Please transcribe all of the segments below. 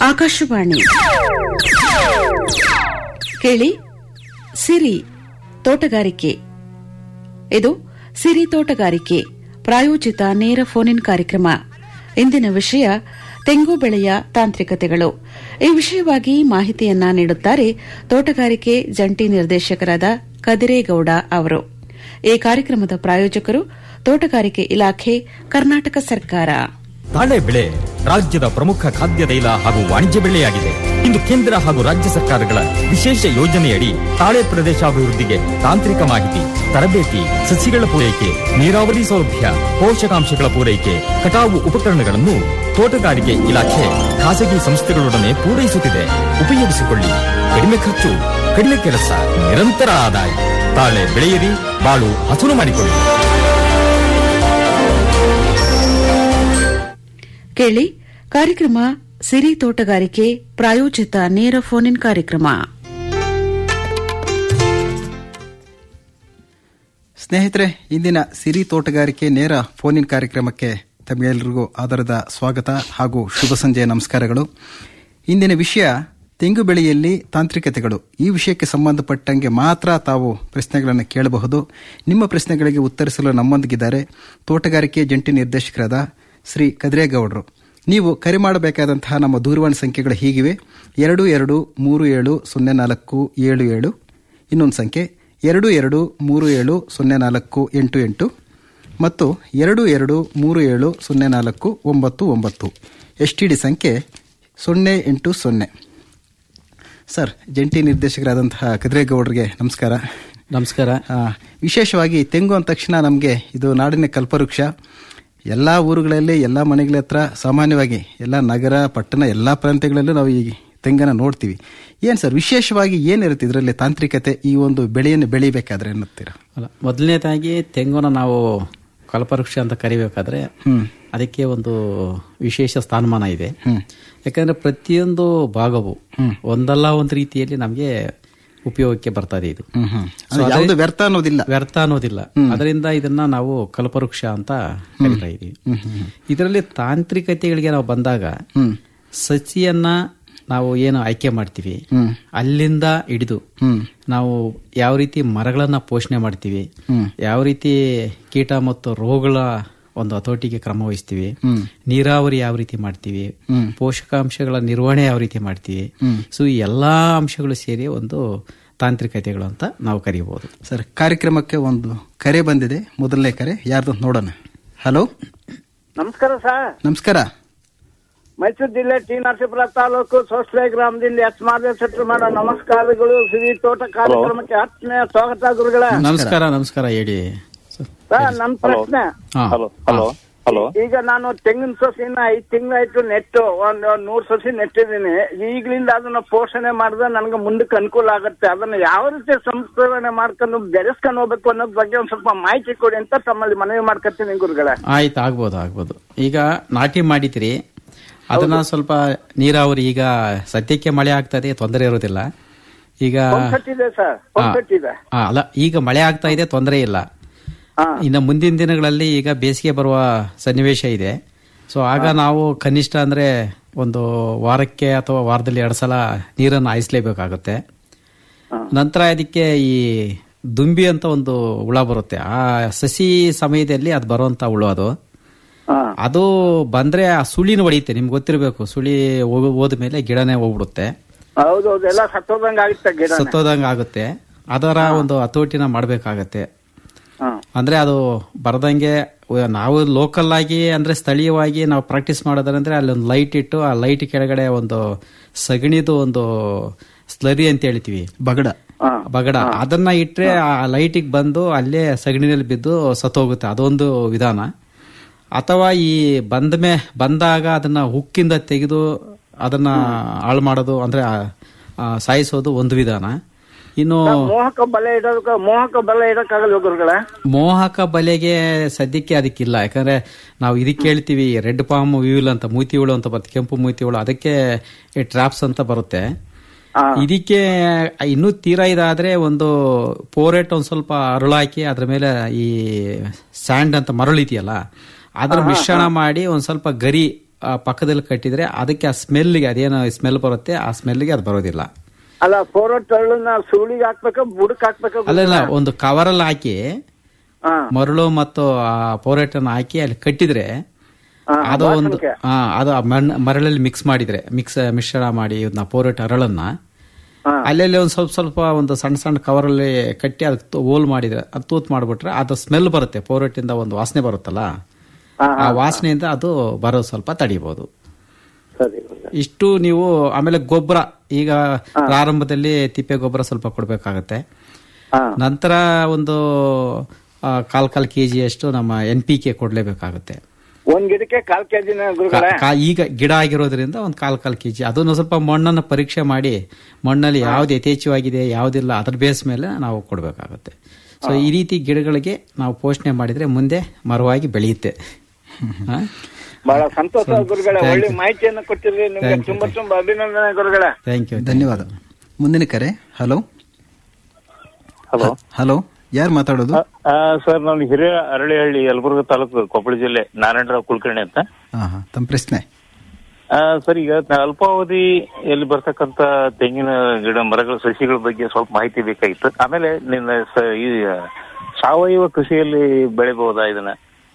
ಆಕಾಶವಾಣಿ ಕೇಳಿ ಸಿರಿ ತೋಟಗಾರಿಕೆ ಇದು ಸಿರಿ ತೋಟಗಾರಿಕೆ ಪ್ರಾಯೋಜಿತ ನೇರ ಫೋನ್ ಇನ್ ಕಾರ್ಯಕ್ರಮ ಇಂದಿನ ವಿಷಯ ತೆಂಗು ಬೆಳೆಯ ತಾಂತ್ರಿಕತೆಗಳು ಈ ವಿಷಯವಾಗಿ ಮಾಹಿತಿಯನ್ನ ನೀಡುತ್ತಾರೆ ತೋಟಗಾರಿಕೆ ಜಂಟಿ ನಿರ್ದೇಶಕರಾದ ಕದಿರೇಗೌಡ ಅವರು ಈ ಕಾರ್ಯಕ್ರಮದ ಪ್ರಾಯೋಜಕರು ತೋಟಗಾರಿಕೆ ಇಲಾಖೆ ಕರ್ನಾಟಕ ಸರ್ಕಾರ ತಾಳೆ ಬೆಳೆ ರಾಜ್ಯದ ಪ್ರಮುಖ ಖಾದ್ಯ ತೈಲ ಹಾಗೂ ವಾಣಿಜ್ಯ ಬೆಳೆಯಾಗಿದೆ ಇಂದು ಕೇಂದ್ರ ಹಾಗೂ ರಾಜ್ಯ ಸರ್ಕಾರಗಳ ವಿಶೇಷ ಯೋಜನೆಯಡಿ ತಾಳೆ ಪ್ರದೇಶಾಭಿವೃದ್ಧಿಗೆ ತಾಂತ್ರಿಕ ಮಾಹಿತಿ ತರಬೇತಿ ಸಸಿಗಳ ಪೂರೈಕೆ ನೀರಾವರಿ ಸೌಲಭ್ಯ ಪೋಷಕಾಂಶಗಳ ಪೂರೈಕೆ ಕಟಾವು ಉಪಕರಣಗಳನ್ನು ತೋಟಗಾರಿಕೆ ಇಲಾಖೆ ಖಾಸಗಿ ಸಂಸ್ಥೆಗಳೊಡನೆ ಪೂರೈಸುತ್ತಿದೆ ಉಪಯೋಗಿಸಿಕೊಳ್ಳಿ ಕಡಿಮೆ ಖರ್ಚು ಕಡಿಮೆ ಕೆಲಸ ನಿರಂತರ ಆದಾಯ ತಾಳೆ ಬೆಳೆಯಿರಿ ಬಾಳು ಹಸನು ಮಾಡಿಕೊಳ್ಳಿ ಕೇಳಿ ಕಾರ್ಯಕ್ರಮ ಸಿರಿ ತೋಟಗಾರಿಕೆ ಪ್ರಾಯೋಜಿತ ನೇರ ಫೋನ್ ಇನ್ ಕಾರ್ಯಕ್ರಮ ಸ್ನೇಹಿತರೆ ಇಂದಿನ ಸಿರಿ ತೋಟಗಾರಿಕೆ ನೇರ ಫೋನ್ ಇನ್ ಕಾರ್ಯಕ್ರಮಕ್ಕೆ ತಮಗೆಲ್ಲರಿಗೂ ಆಧಾರದ ಸ್ವಾಗತ ಹಾಗೂ ಶುಭ ಸಂಜೆಯ ನಮಸ್ಕಾರಗಳು ಇಂದಿನ ವಿಷಯ ತೆಂಗು ಬೆಳೆಯಲ್ಲಿ ತಾಂತ್ರಿಕತೆಗಳು ಈ ವಿಷಯಕ್ಕೆ ಸಂಬಂಧಪಟ್ಟಂಗೆ ಮಾತ್ರ ತಾವು ಪ್ರಶ್ನೆಗಳನ್ನು ಕೇಳಬಹುದು ನಿಮ್ಮ ಪ್ರಶ್ನೆಗಳಿಗೆ ಉತ್ತರಿಸಲು ನಮ್ಮೊಂದಿಗಿದ್ದಾರೆ ತೋಟಗಾರಿಕೆ ಜಂಟಿ ನಿರ್ದೇಶಕರಾದ ಶ್ರೀ ಕದ್ರೇಗೌಡರು ನೀವು ಕರೆ ಮಾಡಬೇಕಾದಂತಹ ನಮ್ಮ ದೂರವಾಣಿ ಸಂಖ್ಯೆಗಳು ಹೀಗಿವೆ ಎರಡು ಎರಡು ಮೂರು ಏಳು ಸೊನ್ನೆ ನಾಲ್ಕು ಏಳು ಏಳು ಇನ್ನೊಂದು ಸಂಖ್ಯೆ ಎರಡು ಎರಡು ಮೂರು ಏಳು ಸೊನ್ನೆ ನಾಲ್ಕು ಎಂಟು ಎಂಟು ಮತ್ತು ಎರಡು ಎರಡು ಮೂರು ಏಳು ಸೊನ್ನೆ ನಾಲ್ಕು ಒಂಬತ್ತು ಒಂಬತ್ತು ಎಸ್ ಟಿ ಡಿ ಸಂಖ್ಯೆ ಸೊನ್ನೆ ಎಂಟು ಸೊನ್ನೆ ಸರ್ ಜಂಟಿ ನಿರ್ದೇಶಕರಾದಂತಹ ಕದ್ರೇಗೌಡರಿಗೆ ನಮಸ್ಕಾರ ನಮಸ್ಕಾರ ಆ, ವಿಶೇಷವಾಗಿ ತೆಂಗು ಅಂದ ತಕ್ಷಣ ನಮಗೆ ಇದು ನಾಡಿನ ಕಲ್ಪವೃಕ್ಷ ಎಲ್ಲ ಊರುಗಳಲ್ಲಿ ಎಲ್ಲ ಮನೆಗಳ ಹತ್ರ ಸಾಮಾನ್ಯವಾಗಿ ಎಲ್ಲ ನಗರ ಪಟ್ಟಣ ಎಲ್ಲ ಪ್ರಾಂತ್ಯಗಳಲ್ಲೂ ನಾವು ಈ ತೆಂಗನ್ನು ನೋಡ್ತೀವಿ ಏನು ಸರ್ ವಿಶೇಷವಾಗಿ ಏನಿರುತ್ತೆ ಇದರಲ್ಲಿ ತಾಂತ್ರಿಕತೆ ಈ ಒಂದು ಬೆಳೆಯನ್ನು ಬೆಳಿಬೇಕಾದ್ರೆ ಅನ್ನುತ್ತೀರಾ ಅಲ್ಲ ಮೊದಲನೇದಾಗಿ ತೆಂಗುನ ನಾವು ಕಲ್ಪವೃಕ್ಷ ಅಂತ ಕರಿಬೇಕಾದ್ರೆ ಹ್ಮ್ ಅದಕ್ಕೆ ಒಂದು ವಿಶೇಷ ಸ್ಥಾನಮಾನ ಇದೆ ಯಾಕಂದ್ರೆ ಪ್ರತಿಯೊಂದು ಭಾಗವು ಒಂದಲ್ಲ ಒಂದು ರೀತಿಯಲ್ಲಿ ನಮಗೆ ಉಪಯೋಗಕ್ಕೆ ಬರ್ತದೆ ಇದು ಹ್ಮ್ ಹ್ಮ್ ಅದು ಯಾವುದು ವ್ಯರ್ಥ ಅನ್ನೋದಿಲ್ಲ ವ್ಯರ್ಥ ಅನ್ನೋದಿಲ್ಲ ಅದರಿಂದ ಇದನ್ನ ನಾವು ಕಲ್ಪವೃಕ್ಷ ಅಂತ ಕರಿತಾ ಇದೀವಿ ಇದರಲ್ಲಿ ತಾಂತ್ರಿಕತೆಗಳಿಗೆ ನಾವು ಬಂದಾಗ ಹ್ಮ್ ಸಸಿಯನ್ನ ನಾವು ಏನು ಆಯ್ಕೆ ಮಾಡ್ತೀವಿ ಹ್ಮ್ ಅಲ್ಲಿಂದ ಹಿಡಿದು ಹ್ಮ್ ನಾವು ಯಾವ ರೀತಿ ಮರಗಳನ್ನ ಪೋಷಣೆ ಮಾಡ್ತೀವಿ ಹ್ಮ್. ಯಾವ ರೀತಿ ಕೀಟ ಮತ್ತು ರೋಗಗಳ ಒಂದು ಹತೋಟಿಗೆ ಕ್ರಮ ವಹಿಸ್ತೀವಿ ಹ್ಮ್. ನೀರಾವರಿ ಯಾವ ರೀತಿ ಮಾಡ್ತೀವಿ ಹ್ಮ್. ಪೋಷಕಾಂಶಗಳ ನಿರ್ವಹಣೆ ಯಾವ ರೀತಿ ಮಾಡ್ತೀವಿ ಹ್ಮ್. ಸೊ ಈ ಎಲ್ಲಾ ಅಂಶಗಳು ಸೇರಿ ಒಂದು ತಾಂತ್ರಿಕತೆಗಳು ಅಂತ ನಾವು ಕರೀಬಹುದು ಸರ್ ಕಾರ್ಯಕ್ರಮಕ್ಕೆ ಒಂದು ಕರೆ ಬಂದಿದೆ ಮೊದಲನೇ ಕರೆ ಯಾರ್ದು ನೋಡೋಣ ಹಲೋ ನಮಸ್ಕಾರ ಸರ್ ನಮಸ್ಕಾರ ಮೈಸೂರು ಜಿಲ್ಲೆ ಟಿ ನರಸೀಪುರ ತಾಲೂಕು ಸೋಸ್ಲೆ ಗ್ರಾಮದಿಂದ ಎಸ್ ಮಾದೇಶೆಟ್ರು ಮಾಡೋ ನಮಸ್ಕಾರಗಳು ಶ್ರೀ ತೋಟ ಕಾರ್ಯಕ್ರಮಕ್ಕೆ ಆತ್ಮೀಯ ಸ್ವಾಗತ ಗುರುಗಳ ನಮಸ್ಕಾರ ನಮಸ್ಕಾರ ಹೇಳಿ ಸರ್. ಸರ್ ನನ್ನ ಪ್ರಶ್ನೆ ಹಾ. ಹಲೋ ಹಲೋ ಹಲೋ ಈಗ ನಾನು ತೆಂಗಿನ ಸಸಿನ ಐದ್ ತಿಂಗಳಾಯ್ತು ನೆಟ್ಟು ಒಂದ್ ಒಂದ್ ನೂರ್ ಸಸಿ ನೆಟ್ಟಿದ್ದೀನಿ ಈಗಲಿಂದ ಅದನ್ನ ಪೋಷಣೆ ಮಾಡಿದ್ರೆ ನನಗೆ ಮುಂದಕ್ಕೆ ಅನುಕೂಲ ಆಗುತ್ತೆ ಅದನ್ನ ಯಾವ ರೀತಿ ಸಂಸ್ಕರಣೆ ಮಾಡ್ಕೊಂಡು ಬೆಳೆಸ್ಕೊಂಡು ಹೋಗ್ಬೇಕು ಅನ್ನೋದ್ ಬಗ್ಗೆ ಒಂದ್ ಸ್ವಲ್ಪ ಮಾಹಿತಿ ಕೊಡಿ ಅಂತ ತಮ್ಮಲ್ಲಿ ಮನವಿ ಮಾಡ್ಕೊತೀನಿ ಗುರುಗಳೇ ಆಯ್ತು ಆಗ್ಬೋದು ಆಗ್ಬೋದು ಈಗ ನಾಟಿ ಮಾಡಿದ್ರಿ ಅದನ್ನ ಸ್ವಲ್ಪ ನೀರಾವರಿ ಈಗ ಸದ್ಯಕ್ಕೆ ಮಳೆ ಆಗ್ತದೆ ತೊಂದರೆ ಇರೋದಿಲ್ಲ ಈಗ ಇದೆ ಸರ್ ಇದೆ ಆ, ಅಲ್ಲ ಈಗ ಮಳೆ ಆಗ್ತಾ ಇದೆ ತೊಂದರೆ ಇಲ್ಲ ಹಾ ಇನ್ನು ಮುಂದಿನ ದಿನಗಳಲ್ಲಿ ಈಗ ಬೇಸಿಗೆ ಬರುವ ಸನ್ನಿವೇಶ ಇದೆ ಸೊ ಆಗ ನಾವು ಕನಿಷ್ಠ ಅಂದ್ರೆ ಒಂದು ವಾರಕ್ಕೆ ಅಥವಾ ವಾರದಲ್ಲಿ ಎರಡು ಸಲ ನೀರನ್ನು ಹಾಯಿಸ್ಲೇಬೇಕಾಗುತ್ತೆ ನಂತರ ಅದಕ್ಕೆ ಈ ದುಂಬಿ ಅಂತ ಒಂದು ಹುಳ ಬರುತ್ತೆ ಆ ಸಸಿ ಸಮಯದಲ್ಲಿ ಅದು ಬರುವಂತ ಹುಳು ಅದು ಹಾ ಅದು ಬಂದ್ರೆ ಆ ಸುಳಿನ ಹೊಡೆಯುತ್ತೆ ನಿಮ್ಗೆ ಗೊತ್ತಿರಬೇಕು ಸುಳಿ ಹೋಗ- ಹೋದ್ಮೇಲೆ ಗಿಡನೇ ಹೋಗ್ಬಿಡುತ್ತೆ ಹೌದೌದು ಎಲ್ಲ ಸತ್ತೋದಂಗ ಆಗುತ್ತೆ ಗಿಡ ಸತ್ತೋದಂಗ ಆಗುತ್ತೆ ಅದರ ಒಂದು ಹತೋಟಿನ ಮಾಡ್ಬೇಕಾಗತ್ತೆ ಹಾ ಅಂದ್ರೆ ಅದು ಬರದಂಗೆ ಉ- ನಾವು ಲೋಕಲ್ ಆಗಿ ಅಂದ್ರೆ ಸ್ಥಳೀಯವಾಗಿ ನಾವು ಪ್ರಾಕ್ಟೀಸ್ ಮಾಡೋದಂದ್ರೆ ಅಲ್ಲಿ ಒಂದು ಲೈಟ್ ಇಟ್ಟು ಆ ಲೈಟ್ ಕೆಳಗಡೆ ಒಂದು ಸಗಣಿದು ಒಂದು ಸ್ಲರಿ ಅಂತ ಹೇಳ್ತೀವಿ ಬಗಡ ಹಾ ಬಗಡ ಅದನ್ನ ಇಟ್ರೆ ಆ ಲೈಟಿಗೆ ಬಂದು ಅಲ್ಲೇ ಸಗಣಿನಲ್ಲಿ ಬಿದ್ದು ಸತ್ತೋಗುತ್ತೆ ಅದೊಂದು ವಿಧಾನ ಅಥವಾ ಈ ಬಂದ ಮೇ ಬಂದಾಗ ಅದನ್ನ ಹುಕ್ಕಿಂದ ತೆಗೆದು ಅದನ್ನ ಹಾಳು ಮಾಡೋದು ಅಂದ್ರೆ ಆ- ಆ ಸಾಯಿಸೋದು ಒಂದು ವಿಧಾನ ಇನ್ನು ಮೋಹಕ ಬಲೆ ಇಡೋದಕ್ಕ ಮೋಹಕ ಬಲೆ ಇಡಕ್ಕಾಗಲ್ಲ ಗುರುಗಳೇ ಮೋಹಕ ಬಲೆಗೆ ಸದ್ಯಕ್ಕೆ ಅದಕ್ಕಿಲ್ಲ ಯಾಕಂದ್ರೆ ನಾವು ಇದಕ್ಕೆ ಹೇಳ್ತೀವಿ ರೆಡ್ ಪಾಮ್ ವಿವಿಲ್ ಅಂತ ಮೂತಿ ಹುಳು ಅಂತ ಬರುತ್ತೆ ಕೆಂಪು ಮೂತಿ ಹುಳು ಅದಕ್ಕೆ ಟ್ರಾಪ್ಸ್ ಅಂತ ಬರುತ್ತೆ ಹಾ. ಇದಕ್ಕೆ ಇನ್ನೂ ತೀರಾ ಇದಾದ್ರೆ ಒಂದು ಪೋರೆಟ್ ಒಂದ್ ಸ್ವಲ್ಪ ಅರುಳಾಕಿ ಅದ್ರ ಮೇಲೆ ಈ ಸ್ಯಾಂಡ್ ಅಂತ ಮರಳು ಇದೆಯಲ್ಲ ಅದ್ರ ಮಿಶ್ರಣ ಮಾಡಿ ಒಂದ್ ಸ್ವಲ್ಪ ಗರಿ ಆ, ಪಕ್ಕದಲ್ಲಿ ಕಟ್ಟಿದ್ರೆ ಅದಕ್ಕೆ ಆ ಸ್ಮೆಲ್ಗೆ ಅದೇನು ಸ್ಮೆಲ್ ಬರುತ್ತೆ ಆ ಸ್ಮೆಲ್ಗೆ ಅದು ಬರೋದಿಲ್ಲ ಅಲ್ಲ ಫೋರೋ ಟರ್ಳನ್ನ ಸುಳಿಗೆ ಹಾಕ್ಬೇಕಾ ಬುಡಕ್ ಹಾಕ್ಬೇಕಾ ಅಲ್ಲೆಲ್ಲ ಒಂದು ಕವರಲ್ಲಿ ಹಾಕಿ ಹಾ ಮರಳು ಮತ್ತು ಆ ಪೋರೆಟನ್ನು ಹಾಕಿ ಅಲ್ಲಿ ಕಟ್ಟಿದ್ರೆ ಹಾ, ಅದು ಒಂದು ವಾಸನೆಗೆ. ಆ, ಅದು ಆ ಮಣ್ಣ್- ಮರಳಲ್ಲಿ ಮಿಕ್ಸ್ ಮಾಡಿದ್ರೆ ಮಿಕ್ಸ್ ಮಿಶ್ರಣ ಮಾಡಿ ಇದನ್ನ ಪೋರೆಟ್ ಅರಳನ್ನ ಹಾ. ಅಲ್ಲಲ್ಲಿ ಒಂದು ಸ್ವಲ್ಪ ಸ್ವಲ್ಪ ಒಂದು ಸಣ್ಣ ಸಣ್ಣ ಕವರಲ್ಲಿ ಕಟ್ಟಿ ಅದಕ್ಕೆ ಹೋಲ್ ಮಾಡಿದ್ರೆ ಅದು ತೂತ್ ಮಾಡಿಬಿಟ್ರೆ ಅದು ಸ್ಮೆಲ್ ಬರುತ್ತೆ ಪೋರೆಟಿಂದ ಒಂದು ವಾಸನೆ ಬರುತ್ತಲ್ಲ ಹಾ, ಆ ವಾಸನೆಯಿಂದ ಅದು ಬರೋದು ಸ್ವಲ್ಪ ತಡಿಬಹುದು ಸರಿ ಇಷ್ಟು ನೀವು ಆಮೇಲೆ ಗೊಬ್ಬರ ಈಗ ಪ್ರಾರಂಭದಲ್ಲಿ ತಿಪ್ಪೆ ಗೊಬ್ಬರ ಸ್ವಲ್ಪ ಕೊಡಬೇಕಾಗತ್ತೆ ಹಾ ನಂತರ ಒಂದು ಆ, ಕಾಲ್ ಕಾಲ್ ಕೆ ಅಷ್ಟು ನಮ್ಮ ಎನ್ ಪಿ ಕೆ ಕೊಡ್ಲೇಬೇಕಾಗುತ್ತೆ ಒಂದ್ ಗಿಡಕ್ಕೆ ಕಾಲ್ ಕೆಜಿನ ಕಾ- ಗುರುಗಳೇ ಕಾ- ಈಗ ಗಿಡ ಆಗಿರೋದ್ರಿಂದ ಒಂದು ಕಾಲ್ ಕಾಲ್ ಕೆ ಜಿ ಅದನ್ನು ಸ್ವಲ್ಪ ಮಣ್ಣನ್ನು ಪರೀಕ್ಷೆ ಮಾಡಿ ಮಣ್ಣಲ್ಲಿ ಯಾವ್ದು ಯಥೇಚ್ಛವಾಗಿದೆ ಯಾವುದಿಲ್ಲ ಅದ್ರ ಬೇಸ್ ಮೇಲೆ ನಾವು ಕೊಡಬೇಕಾಗುತ್ತೆ ಸೊ ಈ ರೀತಿ ಗಿಡಗಳಿಗೆ ನಾವು ಪೋಷಣೆ ಮಾಡಿದ್ರೆ ಮುಂದೆ ಮರವಾಗಿ ಬೆಳೆಯುತ್ತೆ ಹಾ? ಬಹಳ ಸಂತೋಷ ಗುರುಗಳೇ Thank ಒಳ್ಳೆ you. ಮಾಹಿತಿಯನ್ನು ಕೊಟ್ಟಿರಿ ನಿಮ್ಗೆ Thank you, ತುಂಬಾ thank ತುಂಬಾ ಅಭಿನಂದನೆ ಗುರುಗಳೇ ಥ್ಯಾಂಕ್ ಯು ಧನ್ಯವಾದ ಮುಂದಿನ ಕರೆ ಹಲೋ ಹಲೋ ಹಲೋ ಯಾರು ಮಾತಾಡೋದು ಸರ್ ನಾನು ಹಿರಿಯ ಅರಳಿಹಳ್ಳಿ ಯಲಬುರ್ಗ ತಾಲೂಕು ಕೊಪ್ಪಳ ಜಿಲ್ಲೆ ನಾರಾಯಣರಾವ್ ಕುಲಕರ್ಣಿ ಅಂತ ಹಾ ಹಾ ತಮ್ಮ ಪ್ರಶ್ನೆ ಆ, ಸರ್ ಈಗ ನ- ಅಲ್ಪಾವಧಿಯಲ್ಲಿ ಬರ್ತಕ್ಕಂತ ತೆಂಗಿನ ಗಿಡ ಮರಗಳ ಸಸಿಗಳ ಬಗ್ಗೆ ಸ್ವಲ್ಪ ಮಾಹಿತಿ ಬೇಕಾಗಿತ್ತು ಆಮೇಲೆ ನಿನ್ನ ಸ- ಈ ಸಾವಯವ ಕೃಷಿಯಲ್ಲಿ ಬೆಳಿಬಹುದಾ ಇದನ್ನ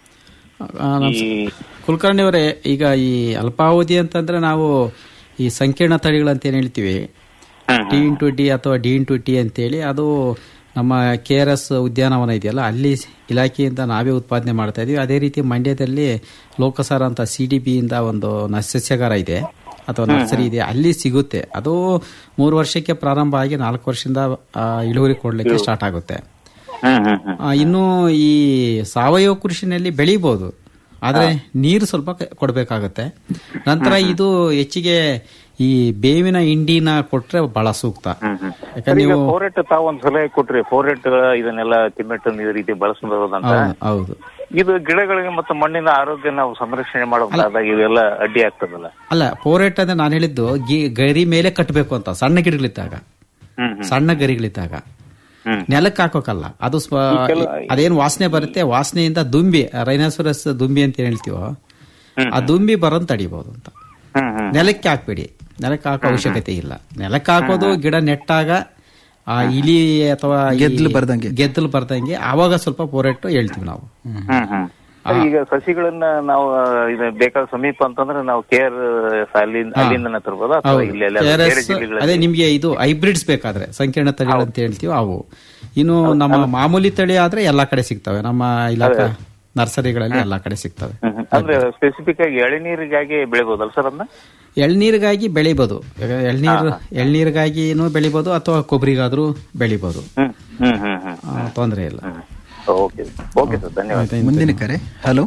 ಈ ಕುಲಕರ್ಣಿ ಅವರೇ ಈಗ ಈ ಅಲ್ಪಾವಧಿ ಅಂತಂದ್ರೆ ನಾವು ಈ ಸಂಕೀರ್ಣ ತಳಿಗಳು ಅಂತ ಏನ್ ಹೇಳ್ತೀವಿ ಟಿ ಇಂಟು ಡಿ ಅಥವಾ ಡಿ ಇಂಟು ಟಿ ಅಂತೇಳಿ ಅದು ನಮ್ಮ ಕೆ ಆರ್ ಎಸ್ ಉದ್ಯಾನವನ ಇದೆಯಲ್ಲ ಅಲ್ಲಿ ಇಲಾಖೆಯಿಂದ ನಾವೇ ಉತ್ಪಾದನೆ ಮಾಡ್ತಾ ಇದೀವಿ ಅದೇ ರೀತಿ ಮಂಡ್ಯದಲ್ಲಿ ಲೋಕಸಾರ ಅಂತ ಸಿ ಡಿ ಬಿ ಇಂದ ಒಂದು ನ- ಸಸ್ಯಾಗಾರ ಇದೆ ಅಥವಾ ನರ್ಸರಿ ಇದೆ ಅಲ್ಲಿ ಸಿಗುತ್ತೆ ಅದು ಮೂರು ವರ್ಷಕ್ಕೆ ಪ್ರಾರಂಭ ಆಗಿ ನಾಲ್ಕು ವರ್ಷದಿಂದ ಆ, ಇಳುವರಿ ಕೊಡ್ಲಿಕ್ಕೆ ಸ್ಟಾರ್ಟ್ ಆಗುತ್ತೆ ಆ, ಇನ್ನು ಈ ಸಾವಯವ ಕೃಷಿನಲ್ಲಿ ಬೆಳಿಬಹುದು ಆದ್ರೆ ನೀರು ಸ್ವಲ್ಪ ಕ- ಕೊಡ್ಬೇಕಾಗತ್ತೆ ನಂತರ ಇದು ಹೆಚ್ಚಿಗೆ ಈ ಬೇವಿನ ಹಿಂಡಿನ ಕೊಟ್ರೆ ಬಹಳ ಸೂಕ್ತ ಯಾಕಂದ್ರೆ ಈಗ ನೀವು ಫೋರೆಟ್ ತಾವು ಒಂದ್ ಸಲಹೆ ಕೊಟ್ರಿ ಫೋರೆಟ್ ಇದನ್ನೆಲ್ಲ ತಿಮ್ಮೆಟ್ಟು ಈ ರೀತಿ ಬಳಸಬಹುದಂತ ಹೌದು, ಹೌದು ಇದು ಗಿಡಗಳಿಗೆ ಮತ್ತು ಮಣ್ಣಿನ ಆರೋಗ್ಯ ನಾವು ಸಂರಕ್ಷಣೆ ಮಾಡಬೇಕಾದಾಗ ಇವೆಲ್ಲ ಅಡ್ಡಿ ಆಗ್ತದಲ್ಲ ಅಲ್ಲ ಪೋರೆಟ್ ಅಂದ್ರೆ ನಾನು ಹೇಳಿದ್ದು ಗಿ- ಗರಿ ಮೇಲೆ ಕಟ್ಟಬೇಕು ಅಂತ ಸಣ್ಣ ಗಿಡಗಳಿದ್ದಾಗ ಹ್ಮ್ ಹ್ಮ್ ಸಣ್ಣ ಗರಿಗಳಿದ್ದಾಗ ಹ್ಮ್. ನೆಲಕ್ಕೆ ಹಾಕೋಕಲ್ಲ ಅದು ಸ್ವ ಅದೇನು ವಾಸನೆ ಬರುತ್ತೆ ವಾಸನೆಯಿಂದ ದುಂಬಿ ರೈನಾಸುರಸ್ ದುಂಬಿ ಅಂತ ಏನ್ ಹೇಳ್ತೀವೋ ಆ ದುಂಬಿ ಬರೋನ್ ತಡಿಬಹುದು ಅಂತ ಹ್ಮ್ ಹ್ಮ್ ನೆಲಕ್ಕೆ ಹಾಕ್ಬೇಡಿ ನೆಲಕ್ಕೆ ಹಾಕೋ ಅವಶ್ಯಕತೆ ಇಲ್ಲ ನೆಲಕ್ಕೆ ಹಾಕೋದು ಗಿಡ ನೆಟ್ಟಾಗ ಆ ಇಲಿ ಅಥವಾ ಈ ಗೆದ್ದಲು ಬರ್ದಂಗೆ. ಗೆದ್ದಲು ಬರ್ದಂಗೆ ಆವಾಗ ಸ್ವಲ್ಪ ಪೋರೆಟ್ಟು ಹೇಳ್ತೀವಿ ನಾವು ಹ್ಮ್ ಹ್ಮ್ ಸರಿ, ಈಗ ಸಸಿಗಳನ್ನ ನಾವು ಇದು ಬೇಕಾದ ಸಮೀಪ ಅಂತಂದ್ರೆ ನಾವು ಕೇರ್ ಅಲ್ಲಿಂದ ಅಲ್ಲಿಂದನೇ ತರ್ಬೋದಾ ಅಥವಾ ಹೌದು. ಇಲ್ಲಿ ಎಲ್ಲಾದ್ರೂ KRS ಬೇರೆ ಜಿಲ್ಲೆಗಳಲ್ಲಿ ಅದೇ ನಿಮ್ಗೆ ಇದು ಹೈಬ್ರಿಡ್ಸ್ ಬೇಕಾದ್ರೆ ಸಂಕೀರ್ಣ ತಳಿಗಳು ಅಂತ ಹೇಳ್ತೀವಿ ಅವು ಇನ್ನು ನಮ್ಮ ಮಾಮೂಲಿ ತಳಿ ಆದ್ರೆ ಎಲ್ಲಾ ಕಡೆ ಸಿಗ್ತವೆ ನಮ್ಮ ಇಲಾಖಾ ನರ್ಸರಿಗಳಲ್ಲಿ ಎಲ್ಲಾ ಕಡೆ ಸಿಗ್ತವೆ ಹ್ಮ್ ಹ್ಮ್. ಅಂದ್ರೆ ಸ್ಪೆಸಿಫಿಕ್ ಆಗಿ ಎಳೆನೀರಿಗಾಗಿ ಬೆಳಿಬೋದಲ್ಲ ಸರ್ ಅದನ್ನ ಎಳ್ನೀರಿಗಾಗಿ ಬೆಳಿಬೋದು ಈಗ ಎಳ್ನೀರು ಎಳ್ನೀರಿಗಾಗಿನೂ ಬೆಳಿಬೋದು ಅಥವಾ ಕೊಬ್ಬರಿಗಾದ್ರೂ ಬೆಳಿಬೋದು ಹ್ಮ್ ಹ್ಮ್ ಹ್ಮ್ ಹ್ಮ್ ಆ, ತೊಂದ್ರೆ ಇಲ್ಲ ಓಕೆ ಓಕೆ ಸರ್ ಧನ್ಯವಾದ ಮುಂದಿನ ಕರೆ ಹಲೋ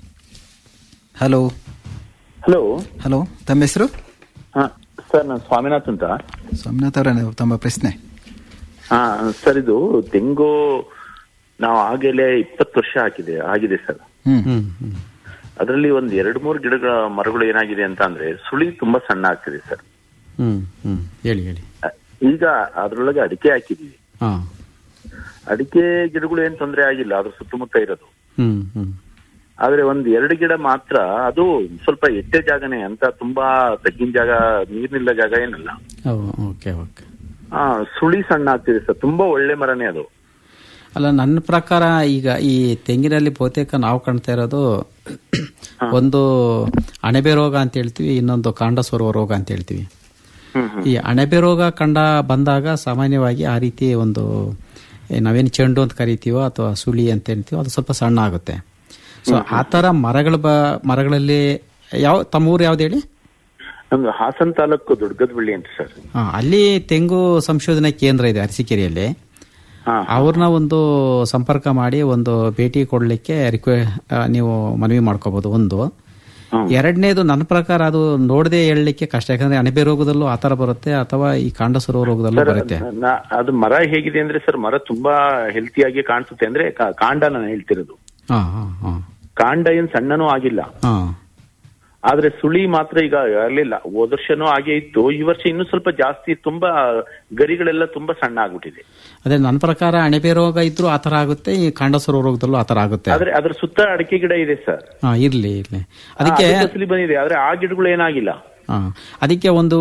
ಹಲೋ ಹಲೋ ಹಲೋ ತಮ್ಮ ಹೆಸರು ಹಾ ಸರ್ ನಾನು ಸ್ವಾಮಿನಾಥ್ ಅಂತ ಸೋಮನಾಥ್ ಅವರ ತಮ್ಮ ಪ್ರಶ್ನೆ ಹಾ ಸರ್ ಇದು ತೆಂಗು ನಾವು ಆಗಲೇ ಇಪ್ಪತ್ತು ವರ್ಷ ಹಾಕಿದೆ ಆಗಿದೆ ಸರ್ ಹ್ಮ್ ಹ್ಮ್ ಹ್ಮ್ ಅದರಲ್ಲಿ ಒಂದ್ ಎರಡು ಮೂರು ಗಿಡಗಳ ಮರಗಳು ಏನಾಗಿದೆ ಅಂತ ಅಂದ್ರೆ ಸುಳಿ ತುಂಬಾ ಸಣ್ಣ ಆಗ್ತಿದೆ ಸರ್ ಹ್ಮ್ ಹ್ಮ್ ಹೇಳಿ ಹೇಳಿ ಅ- ಈಗ ಅದ್ರೊಳಗೆ ಅಡಿಕೆ ಹಾಕಿದೀವಿ ಹಾ ಅಡಿಕೆ ಗಿಡಗಳು ಏನ್ ತೊಂದರೆ ಆಗಿಲ್ಲ ಅದ್ರ ಸುತ್ತಮುತ್ತ ಇರೋದು ಹ್ಮ್ ಹ್ಮ್ ಆದ್ರೆ ಒಂದ್ ಎರಡು ಗಿಡ ಮಾತ್ರ ಅದು ಸ್ವಲ್ಪ ಎಟ್ಟೆ ಜಾಗನೇ ಅಂತ ತುಂಬಾ ತಗ್ಗಿನ ಜಾಗ ನೀರ್ನಿಲ್ಲ ಜಾಗ ಏನಲ್ಲ ಓಕೆ ಓಕೆ ಆ ಸುಳಿ ಸಣ್ಣ ಆಗ್ತಿದೆ ಸರ್ ತುಂಬಾ ಒಳ್ಳೆ ಮರನೇ ಅದು ಅಲ್ಲ ನನ್ನ ಪ್ರಕಾರ ಈಗ ಈ ತೆಂಗಿನಲ್ಲಿ ಬಹುತೇಕ ನಾವು ಕಾಣ್ತಾ ಇರೋದು ಒಂದು ಅಣಬೆ ರೋಗ ಅಂತ ಹೇಳ್ತೀವಿ ಇನ್ನೊಂದು ಕಾಂಡ ಸೋರುವ ರೋಗ ಅಂತ ಹೇಳ್ತೀವಿ ಈ ಅಣಬೆ ರೋಗ ಕಂಡ ಬಂದಾಗ ಸಾಮಾನ್ಯವಾಗಿ ಆ ರೀತಿ ಒಂದು ಏ, ನಾವೇನು ಚೆಂಡು ಅಂತ ಕರಿತೀವೋ ಅಥವಾ ಸುಳಿ ಅಂತ ಹೇಳ್ತೀವೋ ಅದು ಸ್ವಲ್ಪ ಸಣ್ಣ ಆಗುತ್ತೆ ಸೊ ಆ ಥರ ಮರಗಳ ಬ ಮರಗಳಲ್ಲಿ ಯಾವ ತಮ್ಮ ಊರು ಯಾವ್ದು ಹೇಳಿ ನಮ್ದು ಹಾಸನ್ ತಾಲೂಕು ದೊಡ್ಡಗದ್ಬಳ್ಳಿ ಅಂತ ಸರ್ ಹಾ, ಅಲ್ಲಿ ತೆಂಗು ಸಂಶೋಧನಾ ಕೇಂದ್ರ ಇದೆ ಅರಸೀಕೆರೆಯಲ್ಲಿ ಹಾ ಅವ್ರನ್ನ ಒಂದು ಸಂಪರ್ಕ ಮಾಡಿ ಒಂದು ಭೇಟಿ ಕೊಡ್ಲಿಕ್ಕೆ ರಿಕ್ವೆ ಆ, ನೀವು ಮನವಿ ಮಾಡ್ಕೋಬಹುದು ಒಂದು ಎರಡನೇದು ನನ್ನ ಪ್ರಕಾರ ಅದು ನೋಡದೆ ಹೇಳಲಿಕ್ಕೆ ಕಷ್ಟ ಯಾಕಂದ್ರೆ ಅಣಬೆ ರೋಗದಲ್ಲೂ ಆತರ ಬರುತ್ತೆ ಅಥವಾ ಈ ಕಾಂಡಸರೋ ರೋಗದಲ್ಲೂ ಬರುತ್ತೆ ನಾ- ಅದು ಮರ ಹೇಗಿದೆ ಅಂದ್ರೆ ಸರ್ ಮರ ತುಂಬಾ ಹೆಲ್ತಿಯಾಗಿ ಕಾಣಿಸುತ್ತೆ ಅಂದ್ರೆ ಕಾ- ಕಾಂಡ ನಾನು ಹೇಳ್ತಿರೋದು ಹಾ ಹಾ ಹಾ ಕಾಂಡ ಏನ್ ಸಣ್ಣನೂ ಆಗಿಲ್ಲ ಹಾ ಆದ್ರೆ ಸುಳಿ ಮಾತ್ರ ಈಗ ಇರಲಿಲ್ಲ ಹೋದ ವರ್ಷನೂ ಹಾಗೆ ಇತ್ತು ಈ ವರ್ಷ ಇನ್ನೂ ಸ್ವಲ್ಪ ಜಾಸ್ತಿ ತುಂಬಾ ಗರಿಗಳೆಲ್ಲ ತುಂಬಾ ಸಣ್ಣ ಆಗ್ಬಿಟ್ಟಿದೆ ಅದೇ ನನ್ನ ಪ್ರಕಾರ ಅಣಬೆ ರೋಗ ಇದ್ರೂ ಆತರ ಆಗುತ್ತೆ ಈ ಕಾಂಡಸರು ರೋಗದಲ್ಲೂ ಆತರ ಆಗುತ್ತೆ ಆದ್ರೆ ಅದ್ರ ಸುತ್ತ ಅಡಿಕೆ ಗಿಡ ಇದೆ ಸರ್ ಹಾ ಇರ್ಲಿ ಇರ್ಲಿ ಅದಕ್ಕೆ ಫಸಲಿ ಬಂದಿದೆ ಆದ್ರೆ ಆ ಗಿಡಗಳು ಏನಾಗಿಲ್ಲ ಹಾ ಅದಕ್ಕೆ ಒಂದು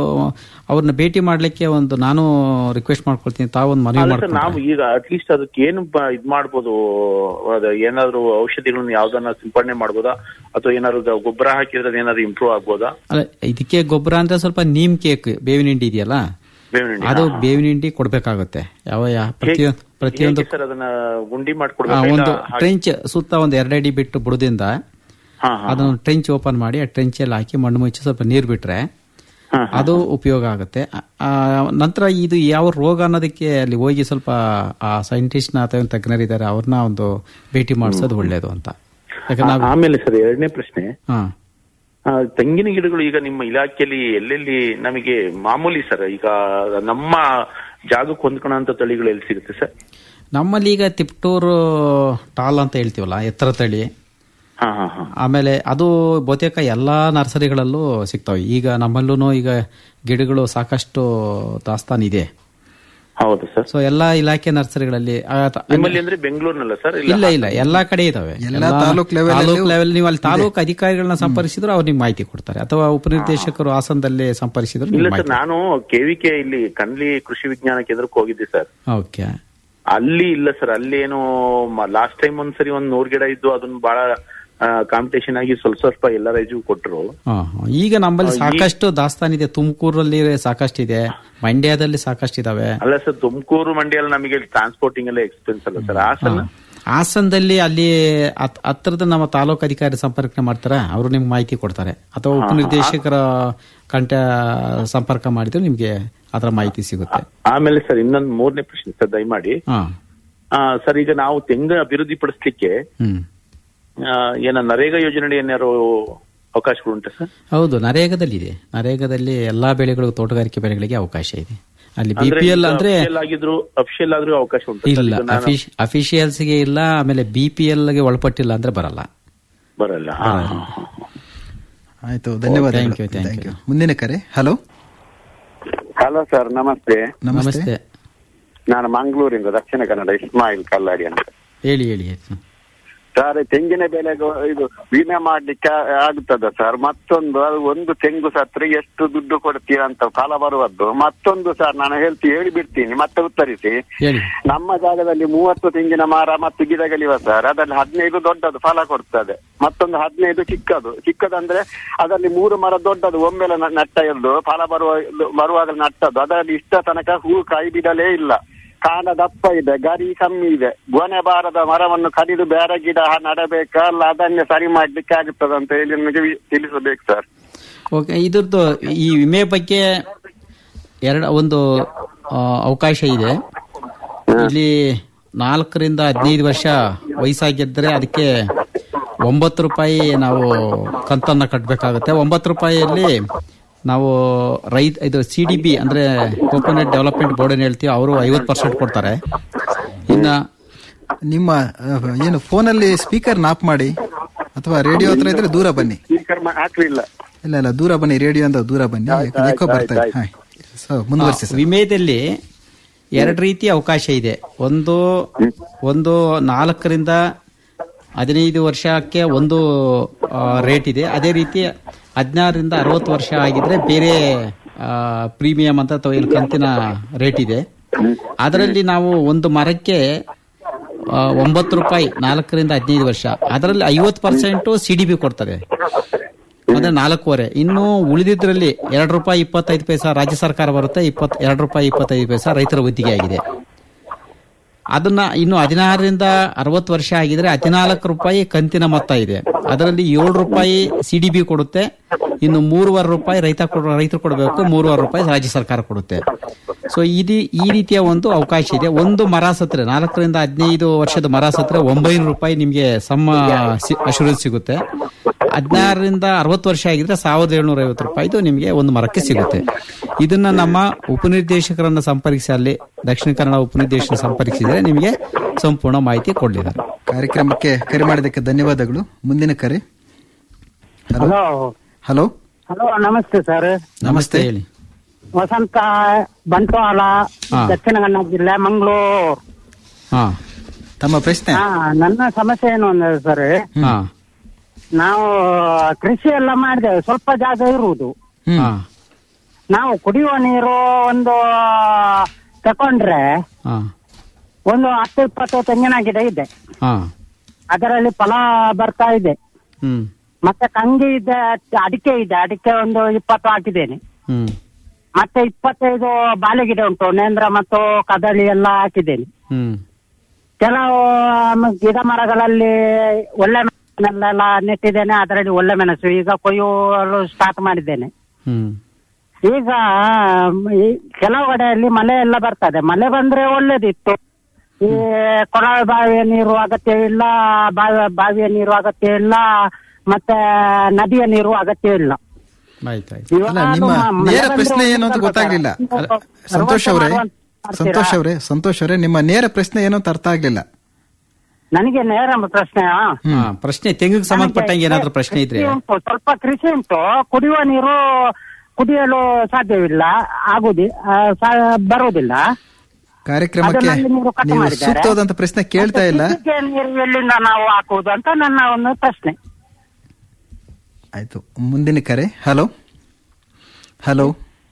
ಅವ್ರನ್ನ ಭೇಟಿ ಮಾಡ್ಲಿಕ್ಕೆ ಒಂದು ನಾನು ರಿಕ್ವೆಸ್ಟ್ ಮಾಡ್ಕೊಳ್ತೀನಿ ತಾವೊಂದು ಮನವಿ ಅಲ್ಲ ಸರ್ ನಾವು ಮಾಡ್ಕೊಂಡು ಈಗ ಅಟ್ಲೀಸ್ಟ್ ಅದಕ್ಕೆ ಏನು ಬ- ಇದ್ ಮಾಡ್ಬೋದು ಅದ ಏನಾದ್ರು ಔಷಧಿಗಳನ್ನ ಯಾವ್ದನ್ನ ಸಿಂಪಡಣೆ ಮಾಡ್ಬೋದಾ ಅಥವಾ ಏನಾದ್ರು ಗ- ಗೊಬ್ಬರ ಹಾಕಿದ್ರೆ ಏನಾದ್ರು ಇಂಪ್ರೂವ್ ಆಗ್ಬೋದಾ ಅಲ್ಲ ಇದಕ್ಕೆ ಗೊಬ್ಬರ ಅಂದ್ರೆ ಸ್ವಲ್ಪ ನೀಮ್ ಕೇಕ್ ಬೇವಿನ ಹಿಂಡಿ ಇದೆಯಲ್ಲ ಬೇವಿನ ಹಿಂಡಿ. ಅದು ಹಾ, ಹಾ. ಬೇವಿನ ಹಿಂಡಿ ಕೊಡ್ಬೇಕಾಗುತ್ತೆ ಯಾವ ಯಾ- ಪ್ರತಿ ಹೇಗೆ- ಪ್ರತಿಯೊಂದು ಹೇಗೆ ಸರ್ ಅದನ್ನ ಗುಂಡಿ ಆ, ಮಾಡ್ಕೊಡ್ಬೇಕು ಒಂದು ಟ್ರೆಂಚ್ ಸುತ್ತ ಒಂದು ಎರಡಡಿ ಬಿಟ್ಟು ಬುಡದಿಂದ ಹಾ ಹಾ ಅದನ್ನು ಟ್ರೆಂಚ್ ಓಪನ್ ಮಾಡಿ ಆ ಟ್ರೆಂಚ್ ಅಲ್ಲಿ ಹಾಕಿ ಮಣ್ಣು ಮುಚ್ಚಿ ಸ್ವಲ್ಪ ನೀರು ಬಿಟ್ರೆ ಹಾ, ಅದು ಉಪಯೋಗ ಆಗುತ್ತೆ ಆ, ನಂತರ ಇದು ಯಾವ ರೋಗ ಅನ್ನೋದಕ್ಕೆ ಅಲ್ಲಿ ಹೋಗಿ ಸ್ವಲ್ಪ ಆ ಸೈಂಟಿಸ್ಟ್ ನ ಅಥವಾ ತಜ್ಞರಿದ್ದಾರೆ ಅವ್ರನ್ನ ಒಂದು ಭೇಟಿ ಮಾಡಿಸೋದು ಒಳ್ಳೇದು ಅಂತ ಯಾಕಂದ್ರೆ ನಾವು ಆಮೇಲೆ ಸರ್ ಎರಡನೇ ಪ್ರಶ್ನೆ ಹಾ ಆ, ತೆಂಗಿನ ಗಿಡಗಳು ಈಗ ನಿಮ್ಮ ಇಲಾಖೆಯಲ್ಲಿ ಎಲ್ಲೆಲ್ಲಿ ನಮಗೆ ಮಾಮೂಲಿ ಸರ್ ಈಗ ನಮ್ಮ ಜಾಗಕ್ಕೆ ಹೊಂದ್ಕೊಳ್ಳೋಂತ ತಳಿಗಳು ಎಲ್ಲಿ ಸಿಗುತ್ತೆ ಸರ್ ನಮ್ಮಲ್ಲಿ ಈಗ ತಿಪ್ಟೂರು ಟಾಲ್ ಅಂತ ಹೇಳ್ತೀವಲ್ಲ ಎತ್ತರ ತಳಿ ಹಾ ಹಾ ಹಾ ಆಮೇಲೆ ಅದು ಬಹುತೇಕ ಎಲ್ಲಾ ನರ್ಸರಿಗಳಲ್ಲೂ ಸಿಗ್ತವೆ ಈಗ ನಮ್ಮಲ್ಲೂ ಈಗ ಗಿಡಗಳು ಸಾಕಷ್ಟು ದಾಸ್ತಾನ್ ಇದೆ ಹೌದು ಸರ್ ಸೊ ಎಲ್ಲಾ ಇಲಾಖೆ ನರ್ಸರಿಗಳಲ್ಲಿ ಆ, ತ- ನಿಮ್ಮಲ್ಲಿ ಅಂದ್ರೆ ಬೆಂಗಳೂರಿನಲ್ಲ ಸರ್ ಇಲ್ಲ ಇಲ್ಲ ಎಲ್ಲಾ ಕಡೆ ಇದಾವೆ ಎಲ್ಲಾ ತಾಲೂಕ್ level ಅಲ್ಲೂ ತಾಲೂಕ್ ಲೆವೆಲ್ ನೀವು ಅಲ್ಲಿ ತಾಲೂಕು ಅಧಿಕಾರಿಗಳನ್ನ ಸಂಪರ್ಕಿಸಿದ್ರು ಅವ್ರು ನಿಮ್ಗೆ ಮಾಹಿತಿ ಕೊಡ್ತಾರೆ ಅಥವಾ ಉಪನಿರ್ದೇಶಕರು ಹಾಸನದಲ್ಲಿ ಸಂಪರ್ಕಿಸಿದ್ರು ಇಲ್ಲ ನಿಮ್ಗೆ ಸರ್ ನಾನು ಕೆವಿಕೆ ಇಲ್ಲಿ ಕಣ್ಲಿ ಕೃಷಿ ವಿಜ್ಞಾನ ಕೇಂದ್ರಕ್ಕೆ ಹೋಗಿದ್ದೆ ಸರ್ ಓಕೆ ಅಲ್ಲಿ ಇಲ್ಲ ಸರ್ ಅಲ್ಲಿ ಏನು ಲಾಸ್ಟ್ ಟೈಮ್ ಒಂದ್ಸರಿ ಒಂದ್ ನೂರ್ ಗಿಡ ಇದ್ದು ಅದನ್ನ ಬಹಳ ಕಾಂಪಿಟೇಷನ್ ಆಗಿ ಸ್ವಲ್ಪ ಸ್ವಲ್ಪ ಎಲ್ಲ ರೈಜು ಕೊಟ್ರು ಹಾ, ಹಾ. ಈಗ ನಮ್ಮಲ್ಲಿ ಸಾಕಷ್ಟು ದಾಸ್ತಾನ್ ಇದೆ ತುಮಕೂರಲ್ಲಿ ಸಾಕಷ್ಟಿದೆ ಮಂಡ್ಯದಲ್ಲಿ ಸಾಕಷ್ಟಿದಾವೆ ಅಲ್ಲ ಸರ್ ತುಮಕೂರು ಮಂಡ್ಯಲ್ಲಿ ನಮಗೆ ಟ್ರಾನ್ಸ್ಪೋರ್ಟಿಂಗ್ ಎಲ್ಲ ಎಕ್ಸ್ಪೆನ್ಸ್ ಅಲ್ಲ ಸರ್ ಹಾಸನ ಹಾಸನದಲ್ಲಿ ಅಲ್ಲಿ ಹತ್- ಹತ್ರದ ನಮ್ಮ ತಾಲೂಕು ಅಧಿಕಾರಿ ಸಂಪರ್ಕ ಮಾಡ್ತಾರೆ ಅವರು ನಿಮ್ಗೆ ಮಾಹಿತಿ ಕೊಡ್ತಾರೆ ಅಥವಾ ಉಪನಿರ್ದೇಶಕರ ಕಂಟ ಸಂಪರ್ಕ ಮಾಡಿದ್ರೆ ನಿಮ್ಗೆ ಅದರ ಮಾಹಿತಿ ಸಿಗುತ್ತೆ ಆಮೇಲೆ ಸರ್ ಇನ್ನೊಂದು ಮೂರನೇ ಪ್ರಶ್ನೆ ಸರ್ ದಯಮಾಡಿ ಹಾ ಆ, ಸರ್ ಈಗ ನಾವು ತೆಂಗು ಅಭಿವೃದ್ಧಿ ಪಡಿಸ್ಲಿಕ್ಕೆ ಹ್ಮ್ ಆ, ಏನ ನರೇಗಾ ಯೋಜನೆ ಏನಾರು ಅವಕಾಶಗಳು ಉಂಟಾ ಸರ್ ಹೌದು ನರೇಗಾದಲ್ಲಿ ಇದೆ ನರೇಗಾದಲ್ಲಿ ಎಲ್ಲಾ ಬೆಳೆಗಳು ತೋಟಗಾರಿಕೆ ಬೆಳೆಗಳಿಗೆ ಅವಕಾಶ ಇದೆ ಅಲ್ಲಿ ಅಂದ್ರೆ ಬಿಪಿಎಲ್ ಅಂದ್ರೆ official ಆಗಿದ್ರು ಅಫಿಷಿಯಲ್ ಆದ್ರೂ ಅವಕಾಶ ಉಂಟು ಇಲ್ಲ ಅಫಿಷಿಯಲ್ಸ್ ಗೆ ಇಲ್ಲ ಆಮೇಲೆ ಬಿಪಿಎಲ್ ಗೆ ಒಳಪಟ್ಟಿಲ್ಲ ಅಂದ್ರೆ ಬರಲ್ಲ ಬರಲ್ಲ ಹಾ, ಹಾ, ಹಾ. ಆಯ್ತು ಧನ್ಯವಾದ thank you, thank you. ಮುಂದಿನ ಕರೆ ಹಲೋ ಹಲೋ ಸರ್ ನಮಸ್ತೆ ನಮಸ್ತೆ ನಮಸ್ತೆ ನಾನು ಮಂಗಳೂರಿಂದ ದಕ್ಷಿಣ ಕನ್ನಡ ಇಸ್ಮಾಯಿಲ್ ಕಲ್ಲಾಡಿ ಅಂತ ಹೇಳಿ ಹೇಳಿ ಹೇಳಿ. ಸರ್ ತೆಂಗಿನ ಬೆಲೆಗೆ ಇದು ವಿಮೆ ಮಾಡ್ಲಿಕ್ಕೆ ಆ- ಆಗುತ್ತದ ಸರ್ ಮತ್ತೊಂದು ಅದು ಒಂದು ತೆಂಗು ಸತ್ರೆ ಎಷ್ಟು ದುಡ್ಡು ಕೊಡ್ತೀರಾ ಅಂತ ಕಾಲ ಬರುವದ್ದು ಮತ್ತೊಂದು ಸರ್ ನಾನು ಹೇಳ್ತಿ ಹೇಳಿ ಬಿಡ್ತೀನಿ ಮತ್ತೆ ಉತ್ತರಿಸಿ ಹೇಳಿ ನಮ್ಮ ಜಾಗದಲ್ಲಿ ಮೂವತ್ತು ತೆಂಗಿನ ಮರ ಮತ್ತು ಗಿಡಗಳಿವೆ ಸರ್ ಅದರಲ್ಲಿ ಹದಿನೈದು ದೊಡ್ಡದು ಫಲ ಕೊಡ್ತದೆ ಮತ್ತೊಂದು ಹದಿನೈದು ಚಿಕ್ಕದು ಚಿಕ್ಕದಂದ್ರೆ ಅದರಲ್ಲಿ ಮೂರು ಮರ ದೊಡ್ಡದು ಒಮ್ಮೆಲೆ ನ- ನಟ್ಟ ಎಂದು ಫಲ ಬರುವ ಬರುವಾಗ ನಟ್ಟದ್ದು ಅದರಲ್ಲಿ ಇಷ್ಟ ತನಕ ಹೂ ಕಾಯಿ ಬಿಡಲೇ ಇಲ್ಲ ಕಾಂಡ ದಪ್ಪ ಇದೆ ಗರಿ ಕಮ್ಮಿ ಇದೆ ಗೊನೆ ಬಾರದ ಮರವನ್ನು ಕಡಿದು ಬೇರೆ ಗಿಡ ನಡಬೇಕಲ್ಲ ಅದನ್ನೇ ಸರಿ ಮಾಡ್ಲಿಕ್ಕೆ ಆಗುತ್ತದೆ ಅಂತ ಹೇಳಿ ನಿಮಗೆ ವಿ- ತಿಳಿಸಬೇಕು ಸರ್ ಓಕೆ ಇದ್ರದ್ದು ಈ ವಿಮೆ ಬಗ್ಗೆ ಎರಡು ಒಂದು ಆ, ಅವಕಾಶ ಇದೆ ಇಲ್ಲಿ ನಾಲ್ಕರಿಂದ ಹದಿನೈದು ವರ್ಷ ವಯಸ್ಸಾಗಿದ್ದರೆ ಅದಕ್ಕೆ ಒಂಬತ್ತು ರೂಪಾಯಿ ನಾವು ಕಂತನ್ನ ಕಟ್ಟಬೇಕಾಗುತ್ತೆ ಒಂಬತ್ತು ರೂಪಾಯಿಯಲ್ಲಿ ನಾವು ರೈತ ಇದು ಸಿ ಡಿ ಬಿ ಅಂದ್ರೆ ಕೋಕೋನಟ್ ಡೆವಲಪ್ಮೆಂಟ್ ಬೋರ್ಡ್ ಏನ್ ಹೇಳ್ತೀವಿ ಅವರು ಐವತ್ತು ಪರ್ಸೆಂಟ್ ಕೊಡ್ತಾರೆ ಇನ್ನ ನಿಮ್ಮ ಆ, ಏನು ಫೋನಲ್ಲಿ ಸ್ಪೀಕರ್ ನಾಪ್ ಮಾಡಿ ಅಥವಾ ರೇಡಿಯೋ ಹತ್ರ ಇದ್ರೆ ದೂರ ಬನ್ನಿ ಸ್ಪೀಕರ್ ಹಾಕ್ಲಿಲ್ಲ ಇಲ್ಲ ಇಲ್ಲ ದೂರ ಬನ್ನಿ ರೇಡಿಯೋ ಅಂತ ದೂರ ಬನ್ನಿ ಯಾಕಂದ್ರೆ ಎಕೋ ಬರ್ತಾ ಇದೆ ಹಾಯ್. ಸೊ ಮುಂದುವರಿಸಿ ಸರ್ ವಿಮೆದಲ್ಲಿ ಎರಡು ರೀತಿ ಅವಕಾಶ ಇದೆ ಒಂದು ಒಂದು ನಾಲ್ಕರಿಂದ ಹದಿನೈದು ವರ್ಷಕ್ಕೆ ಒಂದು ರೇಟ್ ಇದೆ ಅದೇ ರೀತಿ ಹದಿನಾರರಿಂದ ಅರವತ್ತು ವರ್ಷ ಆಗಿದ್ರೆ ಬೇರೆ ಪ್ರೀಮಿಯಂ ಅಂತ ಅಥವಾ ಇಲ್ಲಿ ಕಂತಿನ ರೇಟ್ ಇದೆ ಅದರಲ್ಲಿ ನಾವು ಒಂದು ಮರಕ್ಕೆ ಆ, ಒಂಬತ್ತು ರೂಪಾಯಿ ನಾಲ್ಕರಿಂದ ಹದಿನೈದು ವರ್ಷ ಅದರಲ್ಲಿ ಐವತ್ತು ಪರ್ಸೆಂಟ್ ಸಿ ಡಿ ಬಿ ಕೊಡ್ತದೆ ಅಂದ್ರೆ ನಾಲ್ಕೂವರೆ ಇನ್ನು ಉಳಿದಿದ್ರಲ್ಲಿ ಎರಡು ರೂಪಾಯಿ ಇಪ್ಪತ್ತೈದು ಪೈಸಾ ರಾಜ್ಯ ಸರ್ಕಾರ ಬರುತ್ತೆ ಇಪ್ಪತ್ ಎರಡು ರೂಪಾಯಿ ಇಪ್ಪತ್ತೈದು ಪೈಸಾ ರೈತರ ಒತ್ತಿಗೆ ಆಗಿದೆ ಅದನ್ನ ಇನ್ನು ಹದಿನಾರರಿಂದ ಅರವತ್ತು ವರ್ಷ ಆಗಿದ್ರೆ ಹದಿನಾಲ್ಕು ರೂಪಾಯಿ ಕಂತಿನ ಮೊತ್ತ ಇದೆ ಅದರಲ್ಲಿ ಏಳು ರೂಪಾಯಿ ಸಿ ಡಿ ಬಿ ಕೊಡುತ್ತೆ ಇನ್ನು ಮೂರುವರೆ ರೂಪಾಯಿ ರೈತ ಕೊಡ ರೈತರು ಕೊಡಬೇಕು ಮೂರುವರೆ ರೂಪಾಯಿ ರಾಜ್ಯ ಸರ್ಕಾರ ಕೊಡುತ್ತೆ ಸೊ ಇದು ಈ ರೀತಿಯ ಒಂದು ಅವಕಾಶ ಇದೆ ಒಂದು ಮರ ಸತ್ರೆ ನಾಲ್ಕರಿಂದ ಹದಿನೈದು ವರ್ಷದ ಮರ ಸತ್ರೆ ಒಂಬೈನೂರು ರೂಪಾಯಿ ನಿಮಗೆ ಸಮ ಅಶೂರೆನ್ಸ್ ಸಿಗುತ್ತೆ ಹದಿನಾರರಿಂದ ಅರವತ್ತು ವರ್ಷ ಆಗಿದ್ರೆ ಸಾವಿರದ ಏಳ್ನೂರ ಐವತ್ತು ರೂಪಾಯಿದು ನಿಮಗೆ ಒಂದು ಮರಕ್ಕೆ ಸಿಗುತ್ತೆ ಇದನ್ನ ನಮ್ಮ ಉಪನಿರ್ದೇಶಕರನ್ನ ಸಂಪರ್ಕಿಸಿ ಅಲ್ಲಿ ದಕ್ಷಿಣ ಕನ್ನಡ ಉಪನಿರ್ದೇಶಕ ಸಂಪರ್ಕಿಸಿದ್ರೆ ನಿಮಗೆ ಸಂಪೂರ್ಣ ಮಾಹಿತಿ ಕೊಡಲಿದ್ದಾರೆ ಕಾರ್ಯಕ್ರಮಕ್ಕೆ ಕರೆ ಮಾಡಿದ್ದಕ್ಕೆ ಧನ್ಯವಾದಗಳು ಮುಂದಿನ ಕರೆ ಹಲೋ ಹಲೋ ಹಲೋ ನಮಸ್ತೆ ಸರ್ ನಮಸ್ತೆ ಹೇಳಿ ವಸಂತ ಬಂಟ್ವಾಳ ಹಾ. ದಕ್ಷಿಣ ಕನ್ನಡ ಜಿಲ್ಲೆ ಮಂಗಳೂರು ಹಾ ತಮ್ಮ ಪ್ರಶ್ನೆ ಹಾ ನನ್ನ ಸಮಸ್ಯೆ ಏನು ಅಂದ್ರೆ ಸರ್ ಹಾ ನಾವು ಕೃಷಿ ಎಲ್ಲ ಮಾಡಿದ್ದೇವೆ ಸ್ವಲ್ಪ ಜಾಗ ಇರುವುದು ಹಾ ನಾವು ಕುಡಿಯುವ ನೀರು ಒಂದು ತಕೊಂಡ್ರೆ ಹಾ ಒಂದು ಹತ್ತು ಇಪ್ಪತ್ತು ತೆಂಗಿನ ಗಿಡ ಇದೆ ಹಾ ಅದರಲ್ಲಿ ಫಲ ಬರ್ತಾ ಇದೆ ಹ್ಮ್ ಮತ್ತೆ ಕಂಗಿ ಇದೆ ಅಡಿಕೆ ಇದೆ ಅಡಿಕೆ ಒಂದು ಇಪ್ಪತ್ತು ಹಾಕಿದ್ದೇನೆ ಹ್ಮ್ ಮತ್ತೆ ಇಪ್ಪತ್ತೈದು ಬಾಳೆ ಗಿಡ ಉಂಟು ನೇಂದ್ರ ಮತ್ತು ಕದಳಿ ಎಲ್ಲ ಹಾಕಿದ್ದೇನೆ ಹ್ಮ್ ಕೆಲವು ಮ- ಗಿಡ ಮರಗಳಲ್ಲಿ ಒಳ್ಳೆ ಮೆಣಸನ್ನೆಲ್ಲ ನೆಟ್ಟಿದ್ದೇನೆ ಅದರಲ್ಲಿ ಒಳ್ಳೆ ಮೆಣಸು ಈಗ ಕೊಯ್ಯಲು ಸ್ಟಾರ್ಟ್ ಮಾಡಿದ್ದೇನೆ ಹ್ಮ್ ಈಗ ಮ್, ಈ ಕೆಲವು ಕಡೆಯಲ್ಲಿ ಮಳೆ ಎಲ್ಲ ಬರ್ತದೆ ಮಳೆ ಬಂದ್ರೆ ಒಳ್ಳೇದಿತ್ತು ಈ ಕೊಳವೆ ಬಾವಿಯ ನೀರು ಅಗತ್ಯವಿಲ್ಲ ಬಾವಿ ಬಾವಿಯ ನೀರು ಅಗತ್ಯ ಇಲ್ಲ ಮತ್ತೆ ನದಿಯ ನೀರು ಅಗತ್ಯ ಇಲ್ಲ ಆಯ್ತಾಯ್ತು ಇವಾಗ ಅಲ್ಲ ನಿಮ್ಮ ಅದು ಮ- ಮಳೆ ನೇರ ಬಂದ್ರೆ ಪ್ರಶ್ನೆ ಏನು ಅಂತ ಒಂದು ಗೊತ್ತಾಗ್ಲಿಲ್ಲ ಅಲ್ಲ, ಸಂತೋಷ್ ಅವರೇ ಮಾಡ್ತೀರಾ? ಸಂತೋಷ್ ಅವರೇ ಸಂತೋಷ್ ಅವರೇ ನಿಮ್ಮ ನೇರ ಪ್ರಶ್ನೆ ಏನು ಅಂತ ಅರ್ಥ ಆಗ್ಲಿಲ್ಲ ನನಗೆ ನೇರ ಪ್ರಶ್ನೆ ಹಾ ಪ್ರಶ್ನೆ ತೆಂಗಿಗೆ ಸಂಬಂಧಪಟ್ಟಂಗೆ ಏನಾದ್ರೂ ಪ್ರಶ್ನೆ ಇದ್ರೆ ಕೃಷಿ ಉಂಟು ಸ್ವಲ್ಪ ಕೃಷಿ ಉಂಟು ಕುಡಿಯುವ ನೀರು ಕುಡಿಯಲು ಸಾಧ್ಯವಿಲ್ಲ ಆಗುದಿ ಆ, ಸಾ- ಬರುವುದಿಲ್ಲ ಕಾರ್ಯಕ್ರಮಕ್ಕೆ ಅದನ್ನಲ್ಲಿ ನೀವು ಕಟ್ ನೀವು ಮಾಡಿದ್ದಾರೆ. ಸೂಕ್ತವಾದಂತ ಪ್ರಶ್ನೆ ಕೇಳ್ತಾ ಇಲ್ಲ ಕೃಷಿಗೆ ನೀರು ಎಲ್ಲಿಂದ ನಾವು ಹಾಕುವುದು ಅಂತ ನನ್ನ ಒಂದು ಪ್ರಶ್ನೆ ಆಯ್ತು ಮುಂದಿನ ಕರೆ ಹಲೋ ಹಲೋ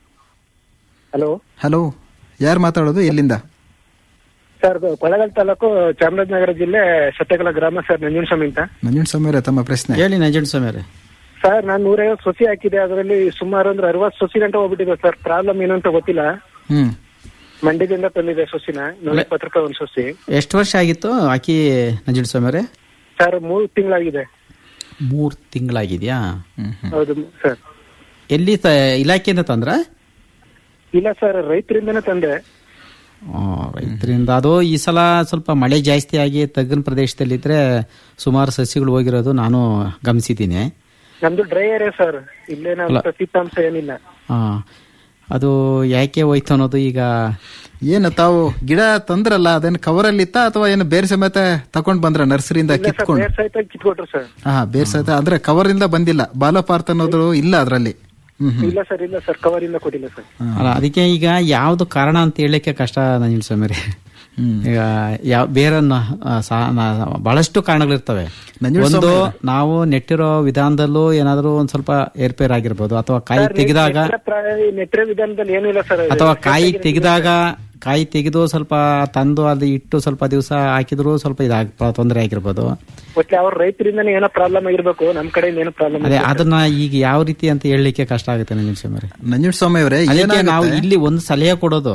ಹಲೋ ಹಲೋ ಯಾರು ಮಾತಾಡೋದು ಎಲ್ಲಿಂದ ಸರ್ ಕೊಳ್ಳೇಗಾಲ ತಾಲೂಕು ಚಾಮರಾಜನಗರ ಜಿಲ್ಲೆ ಸತ್ಯಕಲ ಗ್ರಾಮ ಸರ್ ನಂಜುನಸ್ವಾಮಿ ಅಂತ ನಂಜುಂಡ ಸ್ವಾಮಿ ತಮ್ಮ ಪ್ರಶ್ನೆ ಹೇಳಿ ನಂಜುಂಡ ಸ್ವಾಮಿ ಅವರೇ ಸರ್ ನಾನು ನೂರೈವತ್ತು ಸೊಸಿ ಹಾಕಿದೆ ಅದರಲ್ಲಿ ಸುಮಾರು ಅಂದ್ರೆ ಅರವತ್ತು ಸೊಸಿ ಗಂಟೆ ಹೋಗ್ಬಿಟ್ಟಿದೆ ಸರ್ ಪ್ರಾಬ್ಲಮ್ ಏನು ಅಂತ ಗೊತ್ತಿಲ್ಲ ಹ್ಮ್ ಮಂಡ್ಯದಿಂದ ತಂದಿದೆ ಸೊಸಿನ ನೂರ ಇಪ್ಪತ್ತು ರೂಪಾಯಿ ಒಂದು ಸೊಸಿ ಎಷ್ಟು ವರ್ಷ ಆಗಿತ್ತು ಆಕಿ ನಂಜುಂಡ ಸ್ವಾಮಿ ಅವರೇ ಸರ್ ಮೂರು ತಿಂಗಳಾಗಿದೆ ಮೂರ್ ತಿಂಗಳಾಗಿದ್ಯಾ ಹೌದು ಸರ್ ಎಲ್ಲಿ ತ- ಇಲಾಖೆಯಿಂದ ತಂದ್ರ ಇಲ್ಲ ಸರ್ ರೈತರಿಂದನೇ ತಂದೆ ರೈತರಿಂದ ಅದು ಈ ಸಲ ಸ್ವಲ್ಪ ಮಳೆ ಜಾಸ್ತಿ ಆಗಿ ತಗ್ಗಿನ ಪ್ರದೇಶದಲ್ಲಿದ್ರೆ ಸುಮಾರು ಸಸ್ಯಗಳು ಹೋಗಿರೋದು ನಾನು ಗಮನಿಸಿದ್ದೀನಿ ನಮ್ದು ಡ್ರೈ ಏರಿಯಾ ಸರ್ ಇಲ್ಲೇನ ಅಲ್ಲ. ಶೀತಾಂಶ ಏನಿಲ್ಲ ಆ, ಅದು ಯಾಕೆ ಹೋಯ್ತು ಅನ್ನೋದು ಈಗ ಏನು ತಾವು ಗಿಡ ತಂದ್ರಲ್ಲ ಅದೇನು ಕವರಲ್ಲಿ ಇತ್ತ ಅಥವಾ ಏನು ಬೇರೆ ಸಮೇತ ತಕೊಂಡ್ ಬಂದ್ರ ನರ್ಸರಿಯಿಂದ ಇಲ್ಲ ಸರ್ ಕಿತ್ಕೊಂಡು ಬೇರ್ ಸಹಿತ ಕಿತ್ಕೊಟ್ರು ಸರ್ ಹಾ ಬೇರೆ ಸಹಿತ ಅಂದ್ರೆ ಕವರ್ ಇಂದ ಬಂದಿಲ್ಲ ಬಾಲಪಾರ್ತ್ ಅನ್ನೋದು ಇಲ್ಲ ಅದರಲ್ಲಿ ಹ್ಮ್ ಹ್ಮ್ ಇಲ್ಲ ಸರ್ ಇಲ್ಲ ಸರ್ ಕವರ್ ಇಂದ ಕೊಟ್ಟಿಲ್ಲ ಸರ್ ಅಲ್ಲ ಅದಕ್ಕೆ ಈಗ ಯಾವ್ದು ಕಾರಣ ಅಂತ ಹೇಳಲಿಕ್ಕೆ ಕಷ್ಟ ನಂಜುಂಡ ಸ್ವಾಮಿ ಅವರೇ. ಈಗ ಯಾವ ಬೇರೆ ನ- ಆ, ಸಾ- ನ- ಬಹಳಷ್ಟು ಕಾರಣಗಳಿರ್ತವೆ ನಂಜುಂಡ ಒಂದು ಸ್ವಾಮಿ ಅವರೇ. ನಾವು ನೆಟ್ಟಿರೋ ವಿಧಾನದಲ್ಲೂ ಏನಾದರೂ ಒಂದ್ ಸ್ವಲ್ಪ ಏರ್ಪೇರ್ ಆಗಿರ್ಬೋದು ಅಥವಾ ಕಾಯಿ ತೆಗೆದಾಗ ನೆಟ್ರೆ ವಿಧಾನದಲ್ಲಿ ಏನೂ ಇಲ್ಲ ಸರ್ ಅಥವಾ ಕಾಯಿ ತೆಗೆದಾಗ ಕಾಯಿ ತೆಗೆದು ಸ್ವಲ್ಪ ತಂದು ಅದು ಇಟ್ಟು ಸ್ವಲ್ಪ ದಿವಸ ಹಾಕಿದ್ರು ಸ್ವಲ್ಪ ಇದಾಗ ತೊಂದರೆ ಆಗಿರ್ಬೋದು ಒಟ್ಲೆ ಅವ್ರ ರೈತರಿಂದನೇ ಏನೋ ಪ್ರಾಬ್ಲಮ್ ಆಗಿರ್ಬೇಕು ನಮ್ ಕಡೆಯಿಂದ ಏನೋ ಪ್ರಾಬ್ಲಮ್ ಅದೇ ಅದನ್ನ ಈಗ ಯಾವ ರೀತಿ ಅಂತ ಹೇಳಲಿಕ್ಕೆ ಕಷ್ಟ ಆಗುತ್ತೆ ನಂಜುಂಡ ಸ್ವಾಮಿ ಅವರೇ. ನಂಜುಂಡ ಸ್ವಾಮಿ ಅವರೇ ಅದಕ್ಕೆ ನಾವು ಏನಾಗುತ್ತೆ? ಇಲ್ಲಿ ಒಂದು ಸಲಹೆ ಕೊಡೋದು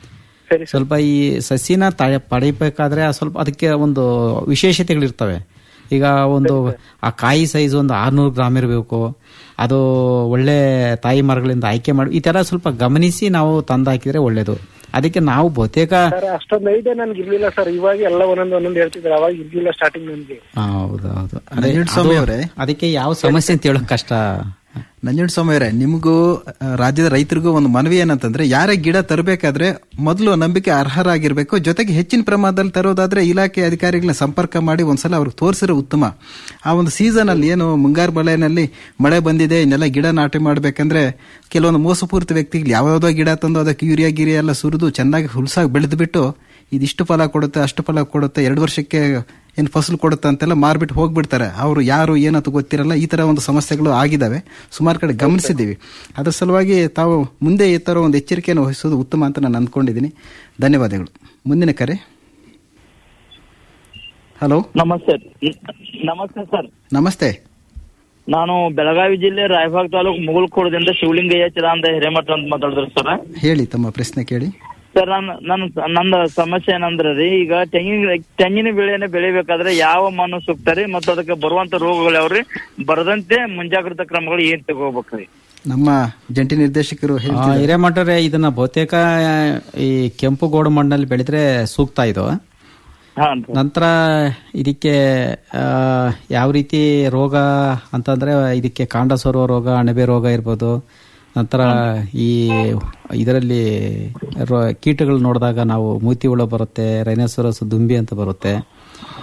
ಸ್ವಲ್ಪ ಈ ಸಸಿನ ತ- ಪಡಿಬೇಕಾದ್ರೆ ಆ ಸ್ವಲ್ಪ ಅದಕ್ಕೆ ಒಂದು ವಿಶೇಷತೆಗಳಿರ್ತವೆ ಈಗ ಒಂದು ಆ ಕಾಯಿ ಸೈಜ್ ಒಂದು ಆರ್ನೂರು ಗ್ರಾಮ್ ಇರಬೇಕು ಅದು ಒಳ್ಳೆ ತಾಯಿ ಮರಗಳಿಂದ ಆಯ್ಕೆ ಮಾಡಿ ಈ ತರ ಸ್ವಲ್ಪ ಗಮನಿಸಿ ನಾವು ತಂದು ಹಾಕಿದ್ರೆ ಒಳ್ಳೇದು ಅದಕ್ಕೆ ನಾವು ಬಹುತೇಕ ಸರ್ ಅಷ್ಟೊಂದು ಐಡಿಯಾ ನನ್ಗೆ ಇರ್ಲಿಲ್ಲ ಸರ್ ಇವಾಗ ಎಲ್ಲ ಒಂದೊಂದು ಒಂದೊಂದು ಹೇಳ್ತಿದ್ರು ಅವಾಗ ಇರ್ಲಿಲ್ಲ ಸ್ಟಾರ್ಟಿಂಗ್ ನನ್ಗೆ ಆ, ಹೌದು ಹೌದು ಅದೇ ನಂಜುಂಡ ಸ್ವಾಮಿ ಅದು- ಅವರೇ. ಅದಕ್ಕೆ ಯಾವ ಸಮಸ್ಯೆ ಅಂತ ಹೇಳೋಕ್ ಕಷ್ಟ ನಂಜುಂಡ ಸ್ವಾಮಿ ಅವರೇ ನಿಮಗೂ ಆ, ರಾಜ್ಯದ ರೈತರಿಗೂ ಒಂದು ಮನವಿ ಏನಂತಂದ್ರೆ ಯಾರೇ ಗಿಡ ತರಬೇಕಾದ್ರೆ ಮೊದಲು ನಂಬಿಕೆ ಅರ್ಹರಾಗಿರ್ಬೇಕು ಜೊತೆಗೆ ಹೆಚ್ಚಿನ ಪ್ರಮಾಣದಲ್ಲಿ ತರೋದಾದ್ರೆ ಇಲಾಖೆ ಅಧಿಕಾರಿಗಳನ್ನ ಸಂಪರ್ಕ ಮಾಡಿ ಒಂದ್ಸಲ ಅವ್ರಿಗೆ ತೋರಿಸಿರೋ ಉತ್ತಮ ಆ ಒಂದು ಸೀಸನ್ ಅಲ್ಲಿ ಏನು ಮುಂಗಾರು ಮಳೆನಲ್ಲಿ ಮಳೆ ಬಂದಿದೆ ಇನ್ನೆಲ್ಲ ಗಿಡ ನಾಟಿ ಮಾಡ್ಬೇಕಂದ್ರೆ ಕೆಲವೊಂದು ಮೋಸಪೂರಿತ ವ್ಯಕ್ತಿಗಳು ಯಾವ್ಯಾವ್ದೋ ಗಿಡ ತಂದು ಅದಕ್ಕೆ ಯೂರಿಯಾ ಗಿರಿಯಾ ಎಲ್ಲ ಸುರಿದು ಚೆನ್ನಾಗಿ ಹುಲ್ಸಾಗಿ ಬೆಳೆದು ಬಿಟ್ಟು ಇದಿಷ್ಟು ಫಲ ಕೊಡುತ್ತೆ ಅಷ್ಟು ಫಲ ಕೊಡುತ್ತೆ ಎರಡು ವರ್ಷಕ್ಕೆ ಏನು ಫಸಲು ಕೊಡುತ್ತೆ ಅಂತೆಲ್ಲ ಮಾರ್ಬಿಟ್ಟು ಹೋಗ್ಬಿಡ್ತಾರೆ ಅವರು ಯಾರು ಏನಂತ ಗೊತ್ತಿರಲ್ಲ ಈ ತರ ಒಂದು ಸಮಸ್ಯೆಗಳು ಆಗಿದಾವೆ ಸುಮಾರು ಕಡೆ ಗಮನಿಸಿದ್ದೀವಿ ಅದ್ರ ಸಲುವಾಗಿ ತಾವು ಮುಂದೆ ಈ ತರ ಒಂದು ಎಚ್ಚರಿಕೆಯನ್ನು ವಹಿಸೋದು ಉತ್ತಮ ಅಂತ ನಾನು ಅಂದ್ಕೊಂಡಿದ್ದೀನಿ ಧನ್ಯವಾದಗಳು ಮುಂದಿನ ಕರೆ ಹಲೋ ನಮಸ್ತೆ ನಮಸ್ತೆ ಸರ್ ನಮಸ್ತೆ ನಾನು ಬೆಳಗಾವಿ ಜಿಲ್ಲೆ ರಾಯಬಾಗ್ ತಾಲೂಕು ಮುಗುಳ್ಕೋಡದಿಂದ ಶಿವಲಿಂಗಯ್ಯ ಚಿದಾನಂದ ಹಿರೇಮಠ ಅಂತ ಮಾತಾಡಿದ್ರು ಸರ್ ಹೇಳಿ ತಮ್ಮ ಪ್ರಶ್ನೆ ಕೇಳಿ ಸರ್ ನನ್ನ ನನ್ನ ನನ್ನ ಸಮಸ್ಯೆ ಏನಂದ್ರೆ ರೀ ಈಗ ತೆಂಗಿನ ತೆಂಗಿನ ಬೆಳೆನ ಬೆಳಿಬೇಕಾದ್ರೆ ಯಾವ ಮಣ್ಣು ಸೂಕ್ತ ರೀ ಮತ್ತು ಅದಕ್ಕೆ ಬರುವಂತ ರೋಗಗಳು ಯಾವ್ರಿ ಬರದಂತೆ ಮುಂಜಾಗ್ರತಾ ಕ್ರಮಗಳು ಏನ್ ತಗೋಬೇಕ್ರಿ ನಮ್ಮ ಜಂಟಿ ನಿರ್ದೇಶಕರು ಆ, ಹೇಳ್ತಿದ್ದಾರೆ ಹಿರೇಮಠರೇ ಇದನ್ನ ಬಹುತೇಕ ಈ ಕೆಂಪು ಗೋಡು ಮಣ್ಣಲ್ಲಿ ಬೆಳೆದ್ರೆ ಸೂಕ್ತ ಇದು ನಂತರ ಇದಕ್ಕೆ ಆ, ಯಾವ ರೀತಿ ರೋಗ ಅಂತಂದ್ರೆ ಇದಕ್ಕೆ ಕಾಂಡ ಸೋರುವ ರೋಗ ಅಣಬೆ ರೋಗ ಇರ್ಬೋದು ನಂತರ ಈ ಇದರಲ್ಲಿ ರೋ- ಕೀಟಗಳು ನೋಡಿದಾಗ ನಾವು ಮೂತಿ ಹುಳ ಬರುತ್ತೆ ರೈನೋಸರಸ್ ದುಂಬಿ ಅಂತ ಬರುತ್ತೆ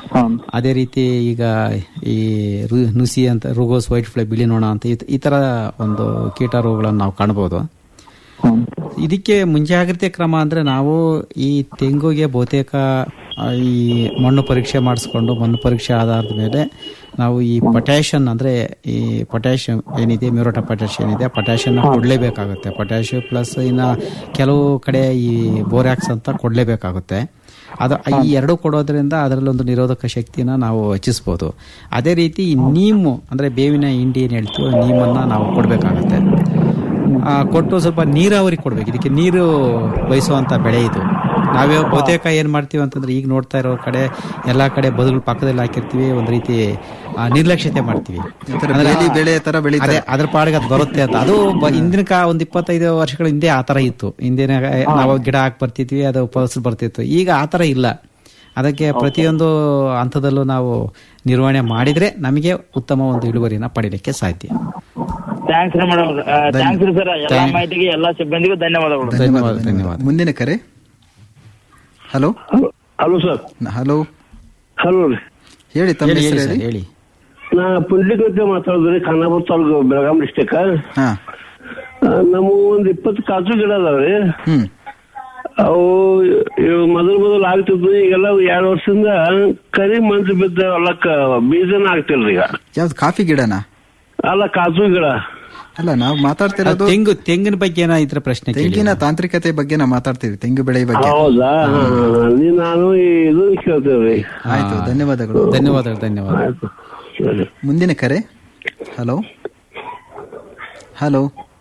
ಅದೇ ರೀತಿ ಈಗ ಈ ರು- ನುಸಿ ಅಂತ ರುಗೋಸ್ ವೈಟ್ ಫ್ಲೈ ಬಿಳಿ ನೊಣ ಅಂತ ಈ- ಈ ತರ ಒಂದು ಕೀಟ ರೋಗಗಳನ್ನು ನಾವು ಕಾಣಬಹುದು ಇದಕ್ಕೆ ಮುಂಜಾಗ್ರತೆ ಕ್ರಮ ಅಂದ್ರೆ ನಾವು ಈ ತೆಂಗುಗೆ ಬಹುತೇಕ ಆ, ಈ ಮಣ್ಣು ಪರೀಕ್ಷೆ ಮಾಡಿಸ್ಕೊಂಡು ಮಣ್ಣು ಪರೀಕ್ಷೆ ಆಧಾರದ ಮೇಲೆ ನಾವು ಈ ಪೊಟ್ಯಾಷಿಯನ್ ಅಂದ್ರೆ ಈ ಪೊಟ್ಯಾಷಿಯಂ ಏನಿದೆ ಮ್ಯೂರೋಟ ಪೊಟ್ಯಾಷ್ ಏನಿದೆ ಪೊಟ್ಯಾಷಿಯನ್ ಕೊಡ್ಲೇಬೇಕಾಗುತ್ತೆ ಪೊಟ್ಯಾಷಿಯಂ ಪ್ಲಸ್ ಇನ್ನ ಕೆಲವು ಕಡೆ ಈ ಬೋರ್ಯಾಕ್ಸ್ ಅಂತ ಕೊಡ್ಲೇಬೇಕಾಗುತ್ತೆ ಅದು ಈ ಎರಡು ಕೊಡೋದ್ರಿಂದ ಅದರಲ್ಲಿ ಒಂದು ನಿರೋಧಕ ಶಕ್ತಿನ ನಾವು ಹೆಚ್ಚಿಸ್ಬೋದು ಅದೇ ರೀತಿ ಈ ನೀಮು ಅಂದ್ರೆ ಬೇವಿನ ಹಿಂಡಿ ಏನ್ ಹೇಳ್ತೀವೋ ನೀಮನ್ನ ನಾವು ಕೊಡ್ಬೇಕಾಗತ್ತೆ ಆ, ಕೊಟ್ಟು ಸ್ವಲ್ಪ ನೀರಾವರಿ ಕೊಡ್ಬೇಕು ಇದಕ್ಕೆ ನೀರು ಬಯಸುವಂತ ಬೆಳೆ ಇದು ನಾವೇ ಬಹುತೇಕ ಏನ್ ಮಾಡ್ತೀವಿ ಅಂತಂದ್ರೆ ಈಗ ನೋಡ್ತಾ ಇರೋ ಕಡೆ ಎಲ್ಲಾ ಕಡೆ ಬದುಗಳು ಪಕ್ಕದಲ್ಲಿ ಹಾಕಿರ್ತೀವಿ ಒಂದ್ ರೀತಿ ಆ, ನಿರ್ಲಕ್ಷ್ಯತೆ ಮಾಡ್ತೀವಿ ಒಂಥರ ಅಂದ್ರೆ ಬೇಲಿ ಬೆಳೆ ತರ ಬೆಳೀತಾರೆ. ಅದೇ ಅದ್ರ ಪಾಡಿಗೆ ಅದು ಬರುತ್ತೆ ಅಂತ ಅದು ಬ- ಹಿಂದಿನ ಕಾ ಒಂದ್ ಇಪ್ಪತ್ತೈದು ವರ್ಷಗಳ ಹಿಂದೆ ಆ ತರ ಇತ್ತು ಹಿಂದಿನ ನಾವು ಗಿಡ ಹಾಕಿ ಬರ್ತಿದ್ವಿ ಅದು ಫಸಲು ಬರ್ತಿತ್ತು ಈಗ ಆ ತರ ಇಲ್ಲ ಅದಕ್ಕೆ ಪ್ರತಿಯೊಂದು ಹಂತದಲ್ಲೂ ನಾವು ನಿರ್ವಹಣೆ ಮಾಡಿದ್ರೆ ನಮಗೆ ಉತ್ತಮ ಒಂದು ಇಳುವರಿನ ಪಡಿಲಿಕ್ಕೆ ಸಾಧ್ಯ ಥ್ಯಾಂಕ್ಸ್ ರೀ ಮೇಡಮ್ ಥ್ಯಾಂಕ್ಸ್ ರೀ ಸರ್ ಎಲ್ಲಾ Thank- ಮಾಹಿತಿಗೆ ಎಲ್ಲಾ ಸಿಬ್ಬಂದಿಗೂ ಧನ್ಯವಾದಗಳು ಧನ್ಯವಾದ ಧನ್ಯವಾದ ಮುಂದಿನ ಕರೆ hello hello sir hello hello ಹೇಳಿ ತಮ್ಮ ಹೇಳಿ, ಹೆಸರು ಹೇಳಿ ಹೇಳಿ ಸರ್, ಹೇಳಿ ನಾ ಪುಂಡ್ಲಿಕತೆ ಮಾತಾಡಿದ್ರಿ ಖಾನಾಪುರ ತಾಲೂಕು ಬೆಳಗಾಂ ಡಿಸ್ಟಿಕ್ ಹಾ ನಮ್ಮ ಒಂದ್ ಇಪ್ಪತ್ತು ಕಾಜು ಗಿಡ ಅದಾವ್ರಿ ಹ್ಮ್ ಅವು ಇವು ಮೊದಲು ಮೊದಲು ಆಗ್ತಿದ್ವು ಈಗೆಲ್ಲ ಎರಡು ವರ್ಷದಿಂದ ಕರಿ ಮಂಜು ಬಿದ್ದ ಹೊಲಕ್ಕ ಬೀಜನ ಆಗ್ತಿಲ್ರಿ ಈಗ ಯಾವ್ದು ಕಾಫಿ ಗಿಡನಾ ಅಲ್ಲ ಕಾಜು ಗಿಡ ಅಲ್ಲ ನಾವು ಮಾತಾಡ್ತಿರೋದು ತೆಂಗು ತೆಂಗಿನ ಬಗ್ಗೆ ಏನೋ ಇದ್ರ ಪ್ರಶ್ನೆ ಕೇಳಿ ತೆಂಗಿನ ತಾಂತ್ರಿಕತೆ ಬಗ್ಗೆ ನಾವು ಮಾತಾಡ್ತೀವಿ ತೆಂಗು ಬೆಳೆ ಬಗ್ಗೆ ಹೌದಾ ನೀ ನಾನು ಇದು ಕೇಳ್ತೇವ್ರಿ ಆಯ್ತು ಧನ್ಯವಾದಗಳು ಧನ್ಯವಾದಗಳು ಧನ್ಯವಾದ ಮುಂದಿನ ಕರೆ ಹಲೋ ಹಲೋ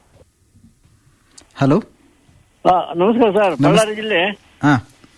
ಹಲೋ ನಮಸ್ಕಾರ ಸರ್ ಬಳ್ಳಾರಿ ಜಿಲ್ಲೆ ಹಾ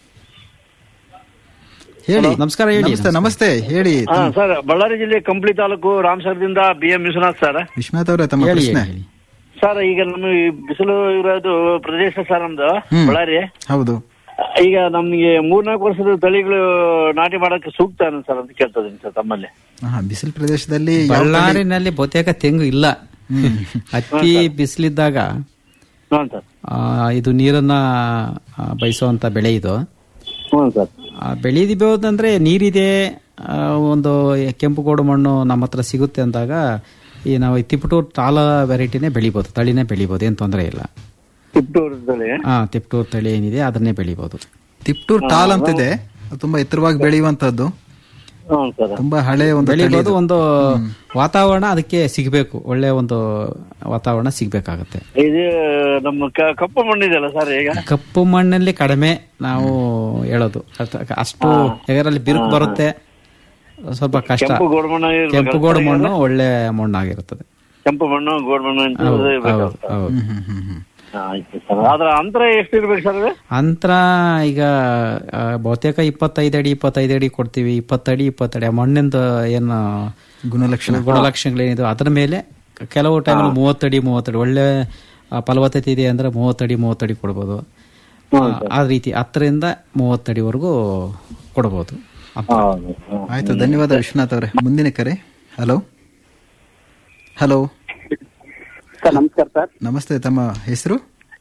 ಹೇಳಿ ನಮಸ್ಕಾರ ಹೇಳಿ ನಮಸ್ತೆ ನಮಸ್ತೆ ಹೇಳಿ ಹಾ ಸರ್ ಬಳ್ಳಾರಿ ಜಿಲ್ಲೆ ಕಂಪ್ಲಿ ತಾಲೂಕು ರಾಮಸರದಿಂದ B M Vishwanath sir Vishwanath ಅವರೇ ತಮ್ಮ ಹೇಳಿ ಪ್ರಶ್ನೆ ಹೇಳಿ ಸರ್ ಈಗ ನಮ್ಮ ಈ ಬಿಸಿಲು ಇರೋದು ಪ್ರದೇಶ ಸರ್ ನಮ್ದು ಹ್ಮ್. ಬಳ್ಳಾರಿ ಹೌದು ಈಗ ನಮ್ಗೆ ಮೂರ್ನಾಲ್ಕು ವರ್ಷದ ತಳಿಗಳು ನಾಟಿ ಮಾಡಕ್ಕೆ ಸೂಕ್ತ ಅನ್ನ ಸರ್ ಅಂತ ಕೇಳ್ತದೀನಿ ಸರ್ ತಮ್ಮಲ್ಲಿ ಹಾ ಬಿಸಿಲು ಪ್ರದೇಶದಲ್ಲಿ ಯಾವ ತಳಿ- ಬಳ್ಳಾರಿನಲ್ಲಿ ಬಹುತೇಕ ತೆಂಗು ಇಲ್ಲ ಅತಿ ಬಿಸಿಲಿದ್ದಾಗ ಹ್ಞೂ ಸರ್ ಆ, ಇದು ನೀರನ್ನ ಆ, ಬಯಸುವಂತ ಬೆಳೆ ಇದು ಹ್ಞೂ ಸರ್ ಆ, ಬೆಳೆದಿಬೋದಂದ್ರೆ ನೀರಿದೆ ಆ, ಒಂದು ಕೆಂಪು ಗೋಡು ಮಣ್ಣು ನಮ್ಮ ಹತ್ರ ಸಿಗುತ್ತೆ ಅಂದಾಗ ಈ ನಾವು ಈ ತಿಪಟೂರ್ ತಾಲ ವೆರೈಟಿನೇ ಬೆಳಿಬೋದು ತಳಿನೇ ಬೆಳಿಬೋದು ಏನು ತೊಂದರೆ ಇಲ್ಲ ತಿಪ್ಟೂರದಲ್ಲಿ ಹಾ ತಿಪ್ಟೂರ್ ತಳಿ ಏನಿದೆ ಅದನ್ನೇ ಬೆಳಿಬೋದು ತಿಪ್ಟೂರ್ ಟಾಲ್ ಅಂತಿದೆ ಅದು ತುಂಬಾ ಎತ್ತರವಾಗಿ ಬೆಳೆಯುವಂತದ್ದು ಹ್ಞೂ ಸರ್ ತುಂಬಾ ಹಳೆ ಒಂದು ತಳಿ ಬೆಳಿಬೋದು ಇದು. ಒಂದು ವಾತಾವರಣ ಅದಕ್ಕೆ ಸಿಗಬೇಕು ಒಳ್ಳೆ ಒಂದು ವಾತಾವರಣ ಸಿಗ್ಬೇಕಾಗತ್ತೆ ಇದು ನಮ್ಮ ಕ- ಕಪ್ಪು ಮಣ್ಣಿದೆಯಲ್ಲ ಸರ್ ಈಗ ಕಪ್ಪು ಮಣ್ಣಲ್ಲಿ ಕಡಿಮೆ ನಾವು ಹೇಳೋದು ಅಷ್ಟ- ಅಷ್ಟು ಇದರಲ್ಲಿ ಬಿರುಕು ಬರುತ್ತೆ ಸ್ವಲ್ಪ ಕಷ್ಟ ಕೆಂಪು ಗೋಡು ಮಣ್ಣು ಇರ್ಬೇಕಲ್ಲ ಕೆಂಪು ಗೋಡು ಸರ್ ಈಗ? ಮಣ್ಣು ಒಳ್ಳೆ ಮಣ್ಣಾಗಿರುತ್ತದೆ ಕೆಂಪು ಮಣ್ಣು ಗೋಡ್ ಮಣ್ಣು ಅಂತ ಹೌದು, ಇರ್ಬೇಕು ಹೌದು, ಹೌದು. ಹಾ, ಆಯ್ತು ಸರ್ ಅದ್ರ ಅಂತರ ಎಷ್ಟು ಇರ್ಬೇಕು ಸರ್ ಅದು? ಅಂತರ ಈಗ ಆ, ಬಹುತೇಕ ಇಪ್ಪತ್ತೈದು ಅಡಿ ಇಪ್ಪತ್ತೈದು ಅಡಿ ಕೊಡ್ತೀವಿ ಇಪ್ಪತ್ತಡಿ ಇಪ್ಪತ್ತಡಿ ಆ ಮಣ್ಣಿಂದ ಏನು ಗುಣಲಕ್ಷಣ ಗುಣಲಕ್ಷಣಗಳೇನಿದೆ ಅದ್ರ ಮೇಲೆ ಕೆಲವು ಟೈಮಲ್ಲಿ ಮೂವತ್ತಡಿ ಮೂವತ್ತಡಿ ಒಳ್ಳೆ ಆ, ಫಲವತ್ತತೆ ಇದೆ ಅಂದ್ರೆ ಮೂವತ್ತಡಿ ಮೂವತ್ತಡಿ ಕೊಡ್ಬೋದು ಆ, ಆ ರೀತಿ ಹತ್ತರಿಂದ ಮೂವತ್ತಡಿವರೆಗೂ ಕೊಡ್ಬೋದು ಅಂತರ. ಆಯ್ತು ಧನ್ಯವಾದ ವಿಶ್ವನಾಥ್ ಅವರೇ ಮುಂದಿನ ಕರೆ ಹಲೋ ಹಲೋ ಸರ್ ನಮಸ್ಕಾರ ಸರ್ ನಮಸ್ತೆ ತಮ್ಮ ಹೆಸರು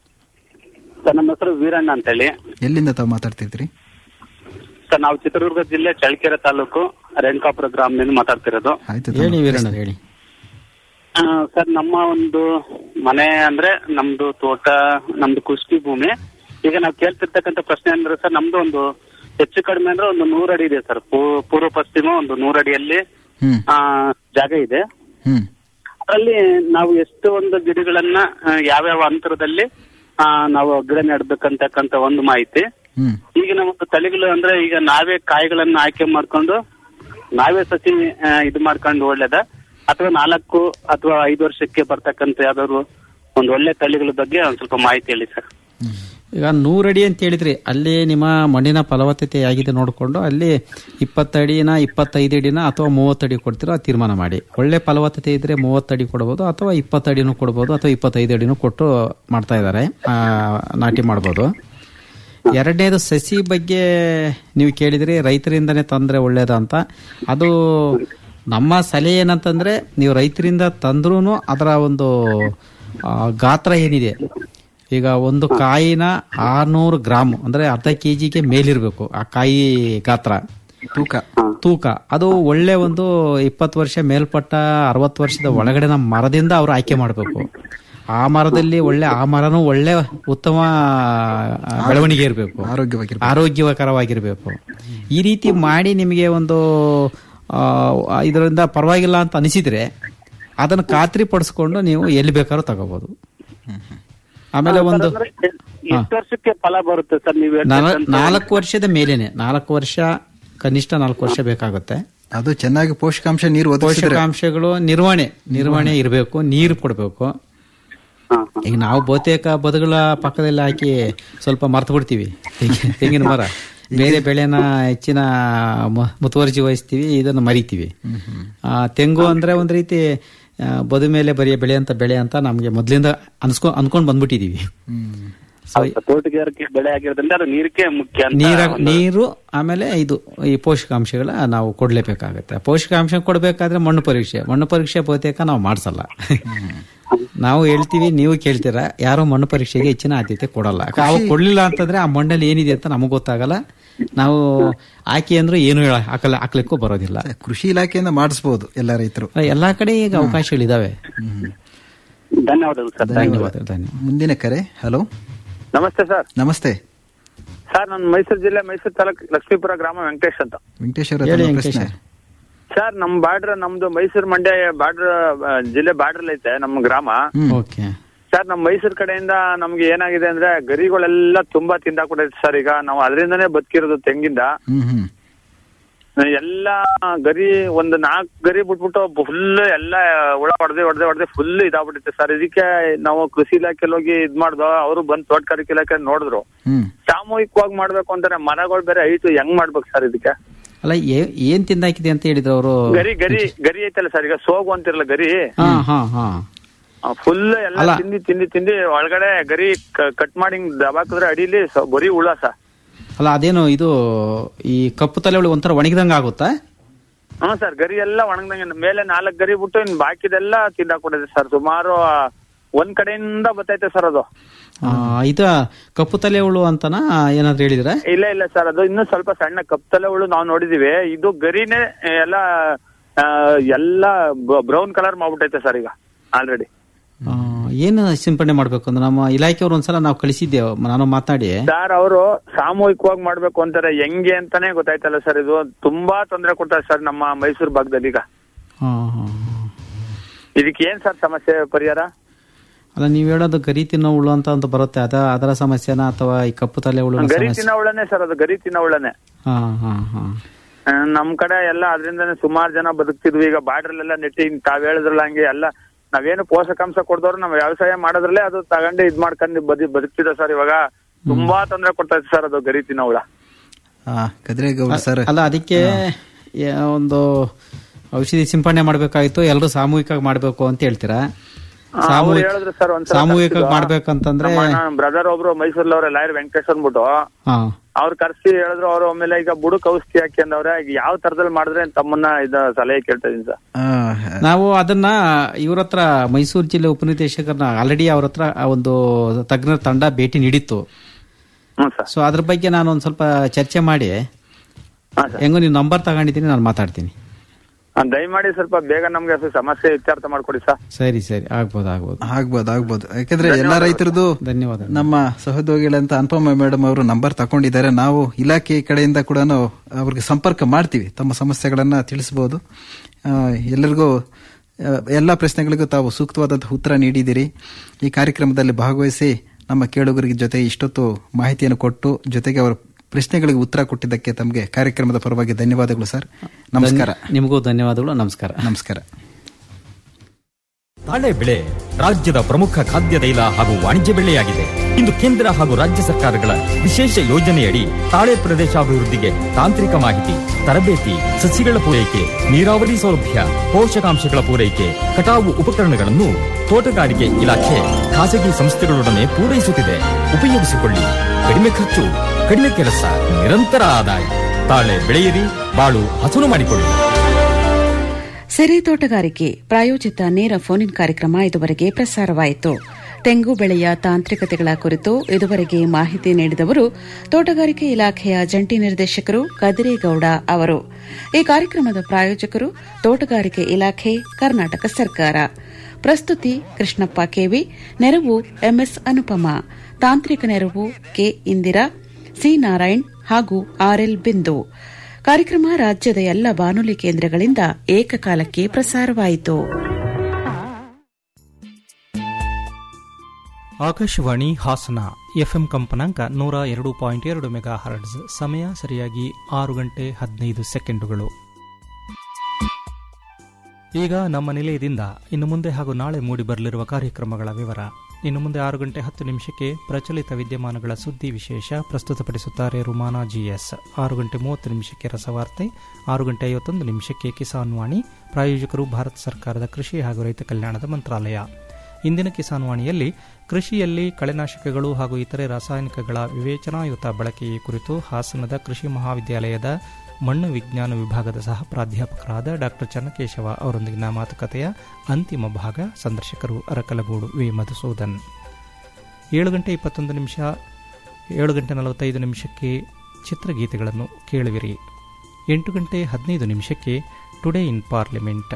ಸರ್ ನಮ್ಮ ಹೆಸರು ವೀರಣ್ಣ ಅಂತೇಳಿ ಎಲ್ಲಿಂದ ತಾವು ಮಾತಾಡ್ತಿದ್ರಿ ಸರ್ ನಾವು ಚಿತ್ರದುರ್ಗ ಜಿಲ್ಲೆ ಚಳ್ಳಕೆರೆ ತಾಲೂಕು ರೇಣುಕಾಪುರ ಗ್ರಾಮದಿಂದ ಮಾತಾಡ್ತಿರೋದು ಆಯ್ತು ಹೇಳಿ ವೀರಣ್ಣ ಹೇಳಿ ಆ, ಸರ್ ನಮ್ಮ ಒಂದು ಮನೆ ಅಂದ್ರೆ ನಮ್ದು ತೋಟ ನಮ್ದು ಕೃಷಿ ಭೂಮಿ ಈಗ ನಾವು ಕೇಳ್ತಿರ್ತಕ್ಕಂಥ ಪ್ರಶ್ನೆ ಅಂದ್ರೆ ಸರ್ ನಮ್ದು ಒಂದು ಹೆಚ್ಚು ಕಡಿಮೆ ಅಂದ್ರೆ ಒಂದು ನೂರು ಅಡಿ ಇದೆ ಸರ್ ಪೂ- ಪೂರ್ವ ಪಶ್ಚಿಮ ಒಂದು ನೂರು ಅಡಿಯಲ್ಲಿ ಹ್ಮ್ ಆ, ಜಾಗ ಇದೆ ಹ್ಮ್ ಅದರಲ್ಲಿ ನಾವು ಎಷ್ಟು ಒಂದು ಗಿಡಗಳನ್ನ ಆ, ಯಾವ್ಯಾವ ಅಂತರದಲ್ಲಿ ಆ, ನಾವು ಗಿಡ ನೆಡ್ಬೇಕಂತಕ್ಕಂತ ಒಂದು ಮಾಹಿತಿ ಹ್ಮ್ ಈಗಿನ ಒಂದು ತಳಿಗಳು ಅಂದ್ರೆ ಈಗ ನಾವೇ ಕಾಯಿಗಳನ್ನ ಆಯ್ಕೆ ಮಾಡ್ಕೊಂಡು ನಾವೇ ಸಸಿ ಆ, ಇದು ಮಾಡ್ಕೊಂಡು ಒಳ್ಳೇದ ಅಥವಾ ನಾಲ್ಕು ಅಥವಾ ಐದು ವರ್ಷಕ್ಕೆ ಬರ್ತಕ್ಕಂತ ಯಾವ್ದಾದ್ರು ಒಂದು ಒಳ್ಳೆ ತಳಿಗಳ ಬಗ್ಗೆ ಒಂದ್ ಸ್ವಲ್ಪ ಮಾಹಿತಿ ಹೇಳಿ ಸರ್ ಈಗ ನೂರಡಿ ಅಂತ ಹೇಳಿದ್ರಿ ಅಲ್ಲಿ ನಿಮ್ಮ ಮಣ್ಣಿನ ಫಲವತ್ತತೆ ಆಗಿದೆ ನೋಡಿಕೊಂಡು ಅಲ್ಲಿ ಇಪ್ಪತ್ತಡಿನ ಇಪ್ಪತ್ತೈದು ಅಡಿನ ಅಥವಾ ಮೂವತ್ತಡಿ ಕೊಡ್ತೀರೋ ಅದು ತೀರ್ಮಾನ ಮಾಡಿ ಒಳ್ಳೆ ಫಲವತ್ತತೆ ಇದ್ರೆ ಮೂವತ್ತಡಿ ಕೊಡ್ಬೋದು ಅಥವಾ ಇಪ್ಪತ್ತಡಿನೂ ಕೊಡ್ಬೋದು ಅಥವಾ ಇಪ್ಪತ್ತೈದು ಅಡಿನೂ ಕೊಟ್ಟು ಮಾಡ್ತಾ ಇದ್ದಾರೆ ಆ, ನಾಟಿ ಮಾಡ್ಬೋದು ಎರಡನೇದು ಸಸಿ ಬಗ್ಗೆ ನೀವು ಕೇಳಿದ್ರಿ ರೈತರಿಂದನೇ ತಂದ್ರೆ ಒಳ್ಳೇದ ಅಂತ ಅದು ನಮ್ಮ ಸಲಹೆ ಏನಂತಂದ್ರೆ ನೀವು ರೈತರಿಂದ ತಂದ್ರೂ ಅದರ ಒಂದು ಆ, ಗಾತ್ರ ಏನಿದೆ ಈಗ ಒಂದು ಕಾಯಿನ ಆರ್ನೂರು ಗ್ರಾಮ್ ಅಂದ್ರೆ ಅರ್ಧ ಕೆ ಜಿಗೆ ಮೇಲಿರಬೇಕು ಆ ಕಾಯಿ ಗಾತ್ರ ತೂಕ ತೂಕ ಅದು ಒಳ್ಳೆ ಒಂದು ಇಪ್ಪತ್ತು ವರ್ಷ ಮೇಲ್ಪಟ್ಟ ಅರವತ್ತು ವರ್ಷದ ಒಳಗಡೆ ನಮ್ಮ ಮರದಿಂದ ಅವರು ಆಯ್ಕೆ ಮಾಡಬೇಕು ಆ ಮರದಲ್ಲಿ ಒಳ್ಳೆ ಆ ಮರನೂ ಒಳ್ಳೆ ಉತ್ತಮ ಆ, ಬೆಳವಣಿಗೆ ಇರಬೇಕು ಆರೋಗ್ಯವಾಗಿ ಆರೋಗ್ಯಕರವಾಗಿರಬೇಕು ಈ ರೀತಿ ಮಾಡಿ ನಿಮಗೆ ಒಂದು ಆ, ಇದರಿಂದ ಪರವಾಗಿಲ್ಲ ಅಂತ ಅನಿಸಿದ್ರೆ ಅದನ್ನು ಖಾತ್ರಿ ಪಡಿಸ್ಕೊಂಡು ನೀವು ಎಲ್ಲಿ ಬೇಕಾದ್ರೂ ತಗೋಬಹುದು ಆಮೇಲೆ ಒಂದು ಎಷ್ಟು ವರ್ಷಕ್ಕೆ ಫಲ ಬರುತ್ತೆ ಸರ್ ನೀವು ನಾಲ್- ನಾಲ್ಕು ವರ್ಷದ ಮೇಲೇನೆ ನಾಲ್ಕು ವರ್ಷ ಕನಿಷ್ಠ ನಾಲ್ಕು ವರ್ಷ ಬೇಕಾಗುತ್ತೆ ಅದು ಚೆನ್ನಾಗಿ ಪೋಷಕಾಂಶ ನೀರು ಒದಗಿಸಿದ್ರೆ ಪೋಷಕಾಂಶಗಳು ನಿರ್ವಹಣೆ ನಿರ್ವಹಣೆ ಇರಬೇಕು ನೀರು ಕೊಡಬೇಕು ಈಗ ನಾವು ಬಹುತೇಕ ಬದುಗಳ ಪಕ್ಕದಲ್ಲಿ ಹಾಕಿ ಸ್ವಲ್ಪ ಮರ್ತು ಬಿಡ್ತೀವಿ ತೆಂಗಿ- ತೆಂಗಿನ ಮರ ಬೇರೆ ಬೆಳೆನ ಹೆಚ್ಚಿನ ಮ- ಮುತುವರ್ಜಿ ವಹಿಸ್ತೀವಿ ಇದನ್ನು ಮರಿತೀವಿ ಆ, ತೆಂಗು ಅಂದ್ರೆ ಒಂದ್ ರೀತಿ ಆ, ಬದು ಮೇಲೆ ಬರಿಯ ಬೆಳೆ ಅಂತ ಬೆಳೆ ಅಂತ ನಮ್ಗೆ ಮೊದ್ಲಿಂದ ಅನ್ಸ್ಕೊ ಅನ್ಕೊಂಡ್ ಬಂದ್ಬಿಟ್ಟಿದೀವಿ ಸೊ ತೋಟಗಾರಿಕೆ ಬೆಳೆ ಆಗಿರೋದ್ರಿಂದ ಅದು ನೀರಿಕೆ ಮುಖ್ಯ ಅಂತ ನೀರ ಒಂದು- ನೀರು ಆಮೇಲೆ ಇದು ಈ ಪೋಷಕಾಂಶಗಳ ನಾವು ಕೊಡ್ಲೇಬೇಕಾಗುತ್ತೆ ಪೋಷಕಾಂಶ ಕೊಡಬೇಕಾದ್ರೆ ಮಣ್ಣು ಪರೀಕ್ಷೆ ಮಣ್ಣು ಪರೀಕ್ಷೆ ಬಹುತೇಕ ನಾವು ಮಾಡಿಸಲ್ಲ ನಾವು ಹೇಳ್ತೀವಿ ನೀವು ಕೇಳ್ತೀರಾ ಯಾರೋ ಮಣ್ಣು ಪರೀಕ್ಷೆಗೆ ಹೆಚ್ಚಿನ ಆದ್ಯತೆ ಕೊಡಲ್ಲ ಅವು ಕೊಡ್ಲಿಲ್ಲ ಅಂತಂದ್ರೆ ಆ ಮಣ್ಣಲ್ಲಿ ಏನಿದೆ ಅಂತ ನಮಗ್ ಗೊತ್ತಾಗಲ್ಲ ನಾವು ಹಾಕಿ ಅಂದ್ರೆ ಏನು ಹೇಳ ಹಾಕಲ್ಲ ಹಾಕ್ಲಿಕ್ಕೂ ಬರೋದಿಲ್ಲ ಕೃಷಿ ಇಲಾಖೆಯಿಂದ ಮಾಡಿಸಬಹುದು ಎಲ್ಲ ರೈತರು ಎಲ್ಲಾ ಕಡೆ ಈಗ ಅವಕಾಶಗಳಿದಾವೆ ಧನ್ಯವಾದಗಳು ಸರ್ ಧನ್ಯವಾದ ಧನ್ಯವಾದ ಮುಂದಿನ ಕರೆ ಹಲೋ ನಮಸ್ತೆ ಸರ್ ನಮಸ್ತೆ ಸರ್ ನಾನು ಮೈಸೂರು ಜಿಲ್ಲೆ ಮೈಸೂರು ತಾಲೂಕು ಲಕ್ಷ್ಮೀಪುರ ಗ್ರಾಮ ವೆಂಕಟೇಶ್ ಅಂತ ವೆಂಕಟೇಶ್ ಅವರ ಹೇಳಿ ತಮ್ಮ ವೆಂಕಟೇಶ್ ಪ್ರಶ್ನೆ ಸರ್ ನಮ್ ಬಾರ್ಡರ್ ನಮ್ದು ಮೈಸೂರು ಮಂಡ್ಯ ಬಾರ್ಡರ್ ಜಿಲ್ಲೆ ಬಾರ್ಡರ್ ಐತೆ ನಮ್ಮ ಗ್ರಾಮ ಓಕೆ ಸರ್ ನಮ್ ಮೈಸೂರು ಕಡೆಯಿಂದ ನಮ್ಗೆ ಏನಾಗಿದೆ ಅಂದ್ರೆ ಗರಿಗಳೆಲ್ಲ ತುಂಬಾ ತಿಂದಾಕ್ಬಿಟ್ಟೈತೆ ಸರ್ ಈಗ ನಾವು ಅದರಿಂದನೇ ಬದುಕಿರೋದು ತೆಂಗಿಂದ ಹ್ಮ್ ಹ್ಮ್ ಎಲ್ಲ ಗರಿ ಒಂದು ನಾಲ್ಕು ಗರಿ ಬಿಟ್ಬಿಟ್ಟು ಫುಲ್ ಎಲ್ಲ ಹುಳ ಹೊಡೆದೆ ಹೊಡೆದೆ ಹೊಡೆದೆ ಫುಲ್ ಇದಾಗ್ಬಿಟ್ಟೈತೆ ಸರ್ ಇದಕ್ಕೆ ನಾವು ಕೃಷಿ ಇಲಾಖೆಲಿ ಹೋಗಿ ಇದ್ ಮಾಡ್ದೋ ಅವರು ಬಂದ್ ತೋಟಗಾರಿಕೆ ಇಲಾಖೆ ನೋಡಿದ್ರು ಹ್ಮ್ ಸಾಮೂಹಿಕವಾಗಿ ಮಾಡ್ಬೇಕು ಅಂತಾರೆ ಮರಗಳು ಬೇರೆ ಐಟು ಹೆಂಗ್ ಮಾಡ್ಬೇಕು ಸರ್ ಇದಕ್ಕೆ ಅಲ್ಲ ಏ- ಏನ್ ತಿಂದಾಕಿದೆ ಅಂತ ಹೇಳಿದ್ರು ಅವರು ಗರಿ ಗರಿ ಗರಿ ಐತಲ್ಲ ಸರ್ ಈಗ ಸೋಗು ಅಂತಿರಲ್ಲ ಗರಿ ಹಾ ಹಾ ಹಾ ಫುಲ್ ಎಲ್ಲ ಅಲ್ಲ. ತಿಂದಿ ತಿಂದಿ ತಿಂದಿ ಒಳಗಡೆ ಗರಿ ಕಟ್ ಮಾಡಿ ಹಿಂಗ್ ದಬಾಕಿದ್ರೆ ಅಡಿಲಿ ಸ- ಬರೀ ಹುಳ ಸರ್ ಅಲ್ಲ ಅದೇನು ಇದು ಈ ಕಪ್ಪು ತಲೆ ಹುಳು ಒಂಥರ ಒಣಗಿದಂಗ ಆಗುತ್ತಾ ಹ್ಮ್ ಸರ್ ಗರಿ ಎಲ್ಲ ಒಣಗ್ದಂಗೆ ಮೇಲೆ ನಾಲ್ಕು ಗರಿ ಬಿಟ್ಟು ಇನ್ ಬಾಕಿದೆಲ್ಲ ತಿಂದಾಕೊಡಿದೆ ಸರ್ ಸುಮಾರು ಆ, ಒಂದ್ ಕಡೆಯಿಂದ ಬತ್ತೈತೆ ಸರ್ ಅದು ಆ, ಇದ ಕಪ್ಪು ತಲೆ ಹುಳು ಅಂತನ ಏನಾದ್ರು ಹೇಳಿದ್ರೆ ಇಲ್ಲ ಇಲ್ಲ ಸರ್ ಅದು ಇನ್ನೂ ಸ್ವಲ್ಪ ಸಣ್ಣ ಕಪ್ತಲೆ ಹುಳು ನಾವು ನೋಡಿದೀವಿ ಇದು ಗರಿನೇ ಎಲ್ಲ ಆ, ಎಲ್ಲ ಬ್ರೌನ್ ಕಲರ್ ಮಾಡ್ಬಿಟ್ಟೈತೆ ಸರ್ ಈಗ ಆಲ್ರೆಡಿ ಏನು ಸಿಂಪಡಣೆ ಮಾಡ್ಬೇಕು ಅಂದ್ರೆ ನಮ್ಮ ಇಲಾಖೆಯವರು ಒಂದ್ಸಲ ನಾವು ಕಳಿಸಿದ್ದೇವೆ ನಾನು ಮಾತಾಡಿ ಸರ್ ಅವರು ಸಾಮೂಹಿಕವಾಗಿ ಮಾಡ್ಬೇಕು ಅಂತಾರೆ ಹೆಂಗೆ ಅಂತಾನೆ ಗೊತ್ತಾಯ್ತಲ್ಲ ಸರ್ ಇದು ತುಂಬಾ ತೊಂದರೆ ಕೊಡ್ತಾರೆ ಸರ್ ನಮ್ಮ ಮೈಸೂರು ಭಾಗದಲ್ಲಿ ಈಗ ಹಾ, ಹಾ, ಹಾ. ಇದಕ್ಕೆ ಏನ್ ಸರ್ ಸಮಸ್ಯೆ ಪರಿಹಾರ ಅಲ್ಲ ನೀವ್ ಹೇಳೋದು ಗರಿ ತಿನ್ನೋ ಹುಳು ಅಂತ ಅಂತ ಬರುತ್ತೆ ಅದ ಅದರ ಸಮಸ್ಯೆನಾ ಅಥವಾ ಈ ಕಪ್ಪು ತಲೆ ಹುಳು ಗರಿ ಸಮಸ್ಯೆ ತಿನ್ನೋ ಹುಳನೇ ಸರ್ ಅದು ಗರಿ ತಿನ್ನೋ ಹುಳನೇ ಹಾ ಹಾ ಹಾ ಆ, ನಮ್ ಕಡೆ ಎಲ್ಲ ಅದರಿಂದನೇ ಸುಮಾರು ಜನ ಬದುಕ್ತಿದ್ವಿ ಈಗ ಬಾರ್ಡರ್ ಎಲ್ಲ ನೆಟ್ಟಿ ಹಿಂಗ್ ತಾವ್ ಹೇಳಿದ್ರಲ್ಲ ಹಂಗೆ ಎಲ್ಲ ನಾವೇನು ಪೋಷಕಾಂಶ ಕೊಡ್ದವ್ರು ನಾವ್ ವ್ಯವಸಾಯ ಮಾಡೋದ್ರಲ್ಲೇ ಅದು ತಗೊಂಡು ಇದ್ ಮಾಡ್ಕೊಂಡು ಬದಿ ಬದುಕ್ತಿದ್ದ ಸರ್ ಇವಾಗ ತುಂಬಾ ತೊಂದರೆ ಕೊಡ್ತೈತೆ ಸರ್ ಅದು ಗರಿ ತಿನ್ನೋ ಹುಳ ಆ, ಕದ್ರೇಗೌಡ ಸರ್ ಅಲ್ಲ ಅದಕ್ಕೆ ಯಾ- ಒಂದು ಔಷಧಿ ಸಿಂಪಡಣೆ ಮಾಡ್ಬೇಕಾಗಿತ್ತು ಎಲ್ಲರೂ ಸಾಮೂಹಿಕವಾಗಿ ಮಾಡ್ಬೇಕು ಅಂತ ಹೇಳ್ತೀರಾ ಆ, ಅವ್ರು ಸಾಮೂಹಿಕ ಹೇಳಿದ್ರು ಸರ್ ಒಂದ್ಸಲ ಸಾಮೂಹಿಕವಾಗಿ ಮಾಡ್ಬೇಕಂತಂದ್ರೆ ಬ್ರದರ್ ಒಬ್ರು ಮೈಸೂರ್ಲವ್ರೆ ಲಾಯರ್ ವೆಂಕಟೇಶ್ ಅಂದ್ಬಿಟ್ಟು ಹಾ ಅವ್ರು ಕರ್ಸಿ ಹೇಳಿದ್ರು ಅವ್ರು ಆಮೇಲೆ ಈಗ ಬುಡಕ್ ಔಷಧಿ ಹಾಕಿ ಅಂದವ್ರೆ ಈಗ ಯಾವ ತರದಲ್ಲಿ ಮಾಡಿದ್ರೆ ತಮ್ಮನ್ನ ಇದ ಸಲಹೆ ಕೇಳ್ತಾ ಇದೀನಿ ಸರ್ ನಾವು ಅದನ್ನ ಇವ್ರ ಹತ್ರ ಮೈಸೂರು ಜಿಲ್ಲೆ ಉಪನಿರ್ದೇಶಕರನ್ನ ಆಲ್ರೆಡಿ ಅವ್ರ ಹತ್ರ ಆ ಒಂದು ತಜ್ಞರ ತಂಡ ಭೇಟಿ ನೀಡಿತ್ತು ಸೊ ಅದ್ರ ಬಗ್ಗೆ ನಾನು ಒಂದ್ ಸ್ವಲ್ಪ ಚರ್ಚೆ ಮಾಡಿ ಹೆಂಗೋ ನೀವು ನಂಬರ್ ತಗೊಂಡಿದ್ದೀನಿ ನಾನು ಮಾತಾಡ್ತೀನಿ ಆ, ದಯಮಾಡಿ ಸ್ವಲ್ಪ ಬೇಗ ನಮ್ಗೆ ಅದು ಸಮಸ್ಯೆ ಇತ್ಯರ್ಥ ಮಾಡ್ಕೊಡಿ ಸರ್ ಸರಿ ಸರಿ ಆಗ್ಬೋದು ಆಗ್ಬೋದು ಆಗ್ಬೋದು ಆಗ್ಬೋದು ಯಾಕಂದ್ರೆ ಎಲ್ಲಾ ರೈತರದು ಧನ್ಯವಾದ ನಮ್ಮ ಸಹೋದ್ಯೋಗಿಗಳಂತ ಅನುಪಮ ಮೇಡಮ್ ಅವರು ನಂಬರ್ ತಕೊಂಡಿದ್ದಾರೆ ನಾವು ಇಲಾಖೆ ಕಡೆಯಿಂದ ಕೂಡ ಅವ್ರಿಗೆ ಸಂಪರ್ಕ ಮಾಡ್ತೀವಿ ತಮ್ಮ ಸಮಸ್ಯೆಗಳನ್ನ ತಿಳಿಸಬಹುದು ಆ, ಎಲ್ಲರಿಗೂ ಆ, ಎಲ್ಲಾ ಪ್ರಶ್ನೆಗಳಿಗೂ ತಾವು ಸೂಕ್ತವಾದಂತಹ ಉತ್ತರ ನೀಡಿದಿರಿ ಈ ಕಾರ್ಯಕ್ರಮದಲ್ಲಿ ಭಾಗವಹಿಸಿ ನಮ್ಮ ಕೇಳುಗರಿಗೆ ಜೊತೆ ಇಷ್ಟೊತ್ತು ಮಾಹಿತಿಯನ್ನು ಕೊಟ್ಟು ಜೊತೆಗೆ ಅವರ ಪ್ರಶ್ನೆಗಳಿಗೆ ಉತ್ತರ ಕೊಟ್ಟಿದ್ದಕ್ಕೆ ತಮಗೆ ಕಾರ್ಯಕ್ರಮದ ಪರವಾಗಿ ಧನ್ಯವಾದಗಳು ಸರ್ ನಮಸ್ಕಾರ ಧನ್ಯ- ನಿಮಗೂ ಧನ್ಯವಾದಗಳು ನಮಸ್ಕಾರ ನಮಸ್ಕಾರ ತಾಳೆ ಬೆಳೆ ರಾಜ್ಯದ ಪ್ರಮುಖ ಖಾದ್ಯ ತೈಲ ಹಾಗೂ ವಾಣಿಜ್ಯ ಬೆಳೆಯಾಗಿದೆ ಇಂದು ಕೇಂದ್ರ ಹಾಗೂ ರಾಜ್ಯ ಸರ್ಕಾರಗಳ ವಿಶೇಷ ಯೋಜನೆಯಡಿ ತಾಳೆ ಪ್ರದೇಶಾಭಿವೃದ್ಧಿಗೆ ತಾಂತ್ರಿಕ ಮಾಹಿತಿ ತರಬೇತಿ ಸಸಿಗಳ ಪೂರೈಕೆ ನೀರಾವರಿ ಸೌಲಭ್ಯ ಪೋಷಕಾಂಶಗಳ ಪೂರೈಕೆ ಕಟಾವು ಉಪಕರಣಗಳನ್ನು ತೋಟಗಾರಿಕೆ ಇಲಾಖೆ ಖಾಸಗಿ ಸಂಸ್ಥೆಗಳೊಡನೆ ಪೂರೈಸುತ್ತಿದೆ ಉಪಯೋಗಿಸಿಕೊಳ್ಳಿ ಕಡಿಮೆ ಖರ್ಚು ಕಡಿಮೆ ಕೆಲಸ ನಿರಂತರ ಆದಾಯ ತಾಳೆ ಬೆಳೆಯಿರಿ ಬಾಳು ಹಸನು ಮಾಡಿಕೊಳ್ಳಿ ಸಿರಿ ತೋಟಗಾರಿಕೆ ಪ್ರಾಯೋಜಿತ ನೇರ ಫೋನ್ ಇನ್ ಕಾರ್ಯಕ್ರಮ ಇದುವರೆಗೆ ಪ್ರಸಾರವಾಯಿತು ತೆಂಗು ಬೆಳೆಯ ತಾಂತ್ರಿಕತೆಗಳ ಕುರಿತು ಇದುವರೆಗೆ ಮಾಹಿತಿ ನೀಡಿದವರು ತೋಟಗಾರಿಕೆ ಇಲಾಖೆಯ ಜಂಟಿ ನಿರ್ದೇಶಕರು ಕದಿರೇಗೌಡ ಅವರು ಈ ಕಾರ್ಯಕ್ರಮದ ಪ್ರಾಯೋಜಕರು ತೋಟಗಾರಿಕೆ ಇಲಾಖೆ ಕರ್ನಾಟಕ ಸರ್ಕಾರ ಪ್ರಸ್ತುತಿ ಕೃಷ್ಣಪ್ಪ ಕೆವಿ ನೆರವು ಎಂಎಸ್ ಅನುಪಮ ತಾಂತ್ರಿಕ ನೆರವು ಕೆ ಇಂದಿರಾ ಸಿ ನಾರಾಯಣ್ ಹಾಗೂ ಆರ್ಎಲ್ ಬಿಂದು ಕಾರ್ಯಕ್ರಮ ರಾಜ್ಯದ ಎಲ್ಲ ಬಾನುಲಿ ಕೇಂದ್ರಗಳಿಂದ ಏಕಕಾಲಕ್ಕೆ ಪ್ರಸಾರವಾಯಿತು ಆಕಾಶವಾಣಿ ಹಾಸನ ಎಫ್ಎಂ ಕಂಪನಾಂಕ ನೂರ ಎರಡು ಪಾಯಿಂಟ್ ಎರಡು ಮೆಗಾ ಹರ್ಡ್ಸ್ ಸಮಯ ಸರಿಯಾಗಿ ಆರು ಗಂಟೆ ಹದಿನೈದು ಸೆಕೆಂಡುಗಳು ಈಗ ನಮ್ಮ ನಿಲಯದಿಂದ ಇನ್ನು ಮುಂದೆ ಹಾಗೂ ನಾಳೆ ಮೂಡಿಬರಲಿರುವ ಕಾರ್ಯಕ್ರಮಗಳ ವಿವರ ಇನ್ನು ಮುಂದೆ ಆರು ಗಂಟೆ ಹತ್ತು ನಿಮಿಷಕ್ಕೆ ಪ್ರಚಲಿತ ವಿದ್ಯಮಾನಗಳ ಸುದ್ದಿ ವಿಶೇಷ ಪ್ರಸ್ತುತಪಡಿಸುತ್ತಾರೆ ರುಮಾನಾ ಜಿಎಸ್ ಆರು ಗಂಟೆ ಮೂವತ್ತು ನಿಮಿಷಕ್ಕೆ ರಸವಾರ್ತೆ ಆರು ಗಂಟೆ ಐವತ್ತೊಂದು ನಿಮಿಷಕ್ಕೆ ಕಿಸಾನ್ ವಾಣಿ ಪ್ರಾಯೋಜಕರು ಭಾರತ ಸರ್ಕಾರದ ಕೃಷಿ ಹಾಗೂ ರೈತ ಕಲ್ಯಾಣದ ಮಂತ್ರಾಲಯ ಇಂದಿನ ಕಿಸಾನ್ ವಾಣಿಯಲ್ಲಿ ಕೃಷಿಯಲ್ಲಿ ಕಳೆನಾಶಕಗಳು ಹಾಗೂ ಇತರೆ ರಾಸಾಯನಿಕಗಳ ವಿವೇಚನಾಯುತ ಬಳಕೆಯ ಕುರಿತು ಹಾಸನದ ಕೃಷಿ ಮಹಾವಿದ್ಯಾಲಯದ ಮಣ್ಣು ವಿಜ್ಞಾನ ವಿಭಾಗದ ಸಹ ಪ್ರಾಧ್ಯಾಪಕರಾದ ಡಾ ಚನ್ನಕೇಶವ ಅವರೊಂದಿಗಿನ ಮಾತುಕತೆಯ ಅಂತಿಮ ಭಾಗ ಸಂದರ್ಶಕರು ಅರಕಲಗೂಡು ವಿ ಮಧುಸೂದನ್ ಏಳು ಗಂಟೆ ಇಪ್ಪತ್ತೊಂದು ನಿಮಿಷ ಏಳು ಗಂಟೆ ನಲವತ್ತೈದು ನಿಮಿಷಕ್ಕೆ ಚಿತ್ರಗೀತೆಗಳನ್ನು ಕೇಳುವಿರಿ ಎಂಟು ಗಂಟೆ ಹದಿನೈದು ನಿಮಿಷಕ್ಕೆ ಟುಡೇ ಇನ್ ಪಾರ್ಲಿಮೆಂಟ್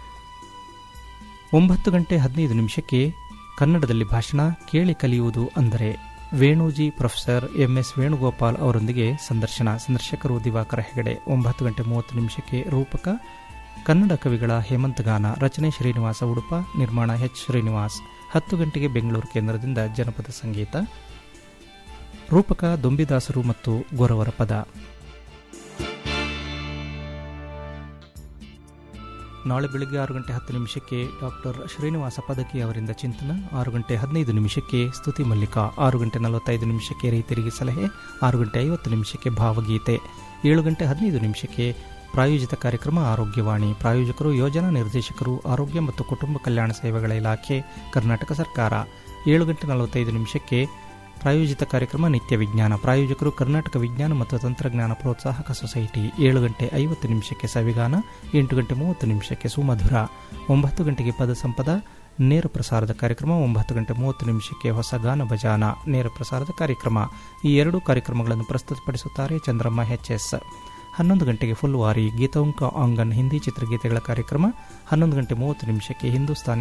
ಒಂಬತ್ತು ಗಂಟೆ ಹದಿನೈದು ನಿಮಿಷಕ್ಕೆ ಕನ್ನಡದಲ್ಲಿ ಭಾಷಣ ಕೇಳಿ ಕಲಿಯುವುದು ಅಂದರೆ ವೇಣುಜಿ ಪ್ರೊಫೆಸರ್ ಎಂಎಸ್ ವೇಣುಗೋಪಾಲ್ ಅವರೊಂದಿಗೆ ಸಂದರ್ಶನ ಸಂದರ್ಶಕರು ದಿವಾಕರ ಹೆಗಡೆ ಒಂಬತ್ತು ಗಂಟೆ ಮೂವತ್ತು ನಿಮಿಷಕ್ಕೆ ರೂಪಕ ಕನ್ನಡ ಕವಿಗಳ ಹೇಮಂತಗಾನ ರಚನೆ ಶ್ರೀನಿವಾಸ ಉಡುಪ ನಿರ್ಮಾಣ ಎಚ್ ಶ್ರೀನಿವಾಸ್ ಹತ್ತು ಗಂಟೆಗೆ ಬೆಂಗಳೂರು ಕೇಂದ್ರದಿಂದ ಜನಪದ ಸಂಗೀತ ರೂಪಕ ದೊಂಬಿದಾಸರು ಮತ್ತು ಗೊರವರ ಪದ ನಾಳೆ ಬೆಳಗ್ಗೆ ಆರು ಗಂಟೆ ಹತ್ತು ನಿಮಿಷಕ್ಕೆ ಡಾಕ್ಟರ್ ಶ್ರೀನಿವಾಸ ಪದಕಿ ಅವರಿಂದ ಚಿಂತನ ಆರು ಗಂಟೆ ಹದಿನೈದು ನಿಮಿಷಕ್ಕೆ ಸ್ತುತಿ ಮಲ್ಲಿಕಾ ಆರು ಗಂಟೆ ನಲವತ್ತೈದು ನಿಮಿಷಕ್ಕೆ ರೈತರಿಗೆ ಸಲಹೆ ಆರು ಗಂಟೆ ಐವತ್ತು ನಿಮಿಷಕ್ಕೆ ಭಾವಗೀತೆ ಏಳು ಗಂಟೆ ಹದಿನೈದು ನಿಮಿಷಕ್ಕೆ ಪ್ರಾಯೋಜಿತ ಕಾರ್ಯಕ್ರಮ ಆರೋಗ್ಯವಾಣಿ ಪ್ರಾಯೋಜಕರು ಯೋಜನಾ ನಿರ್ದೇಶಕರು ಆರೋಗ್ಯ ಮತ್ತು ಕುಟುಂಬ ಕಲ್ಯಾಣ ಸೇವೆಗಳ ಇಲಾಖೆ ಕರ್ನಾಟಕ ಸರ್ಕಾರ ಏಳು ಗಂಟೆ ನಲವತ್ತೈದು ನಿಮಿಷಕ್ಕೆ ಪ್ರಾಯೋಜಿತ ಕಾರ್ಯಕ್ರಮ ನಿತ್ಯ ವಿಜ್ಞಾನ ಪ್ರಾಯೋಜಕರು ಕರ್ನಾಟಕ ವಿಜ್ಞಾನ ಮತ್ತು ತಂತ್ರಜ್ಞಾನ ಪ್ರೋತ್ಸಾಹಕ ಸೊಸೈಟಿ ಏಳು ಗಂಟೆ ಐವತ್ತು ನಿಮಿಷಕ್ಕೆ ಸವಿಗಾನ ಎಂಟು ಗಂಟೆ ಮೂವತ್ತು ನಿಮಿಷಕ್ಕೆ ಸುಮಧುರ ಒಂಬತ್ತು ಗಂಟೆಗೆ ಪದ ಸಂಪದ ನೇರ ಪ್ರಸಾರದ ಕಾರ್ಯಕ್ರಮ ಒಂಬತ್ತು ಗಂಟೆ ಮೂವತ್ತು ನಿಮಿಷಕ್ಕೆ ಹೊಸ ಗಾನ ಭಜಾನ ನೇರ ಪ್ರಸಾರದ ಕಾರ್ಯಕ್ರಮ ಈ ಎರಡೂ ಕಾರ್ಯಕ್ರಮಗಳನ್ನು ಪ್ರಸ್ತುತಪಡಿಸುತ್ತಾರೆ ಚಂದ್ರಮ್ಮ ಎಚ್ಎಸ್ ಹನ್ನೊಂದು ಗಂಟೆಗೆ ಫುಲ್ ವಾರಿ ಗೀತೌಂಕ ಆಂಗನ್ ಹಿಂದಿ ಚಿತ್ರಗೀತೆಗಳ ಕಾರ್ಯಕ್ರಮ ಹನ್ನೊಂದು ಗಂಟೆ ಮೂವತ್ತು ನಿಮಿಷಕ್ಕೆ ಹಿಂದೂಸ್ತಾನಿ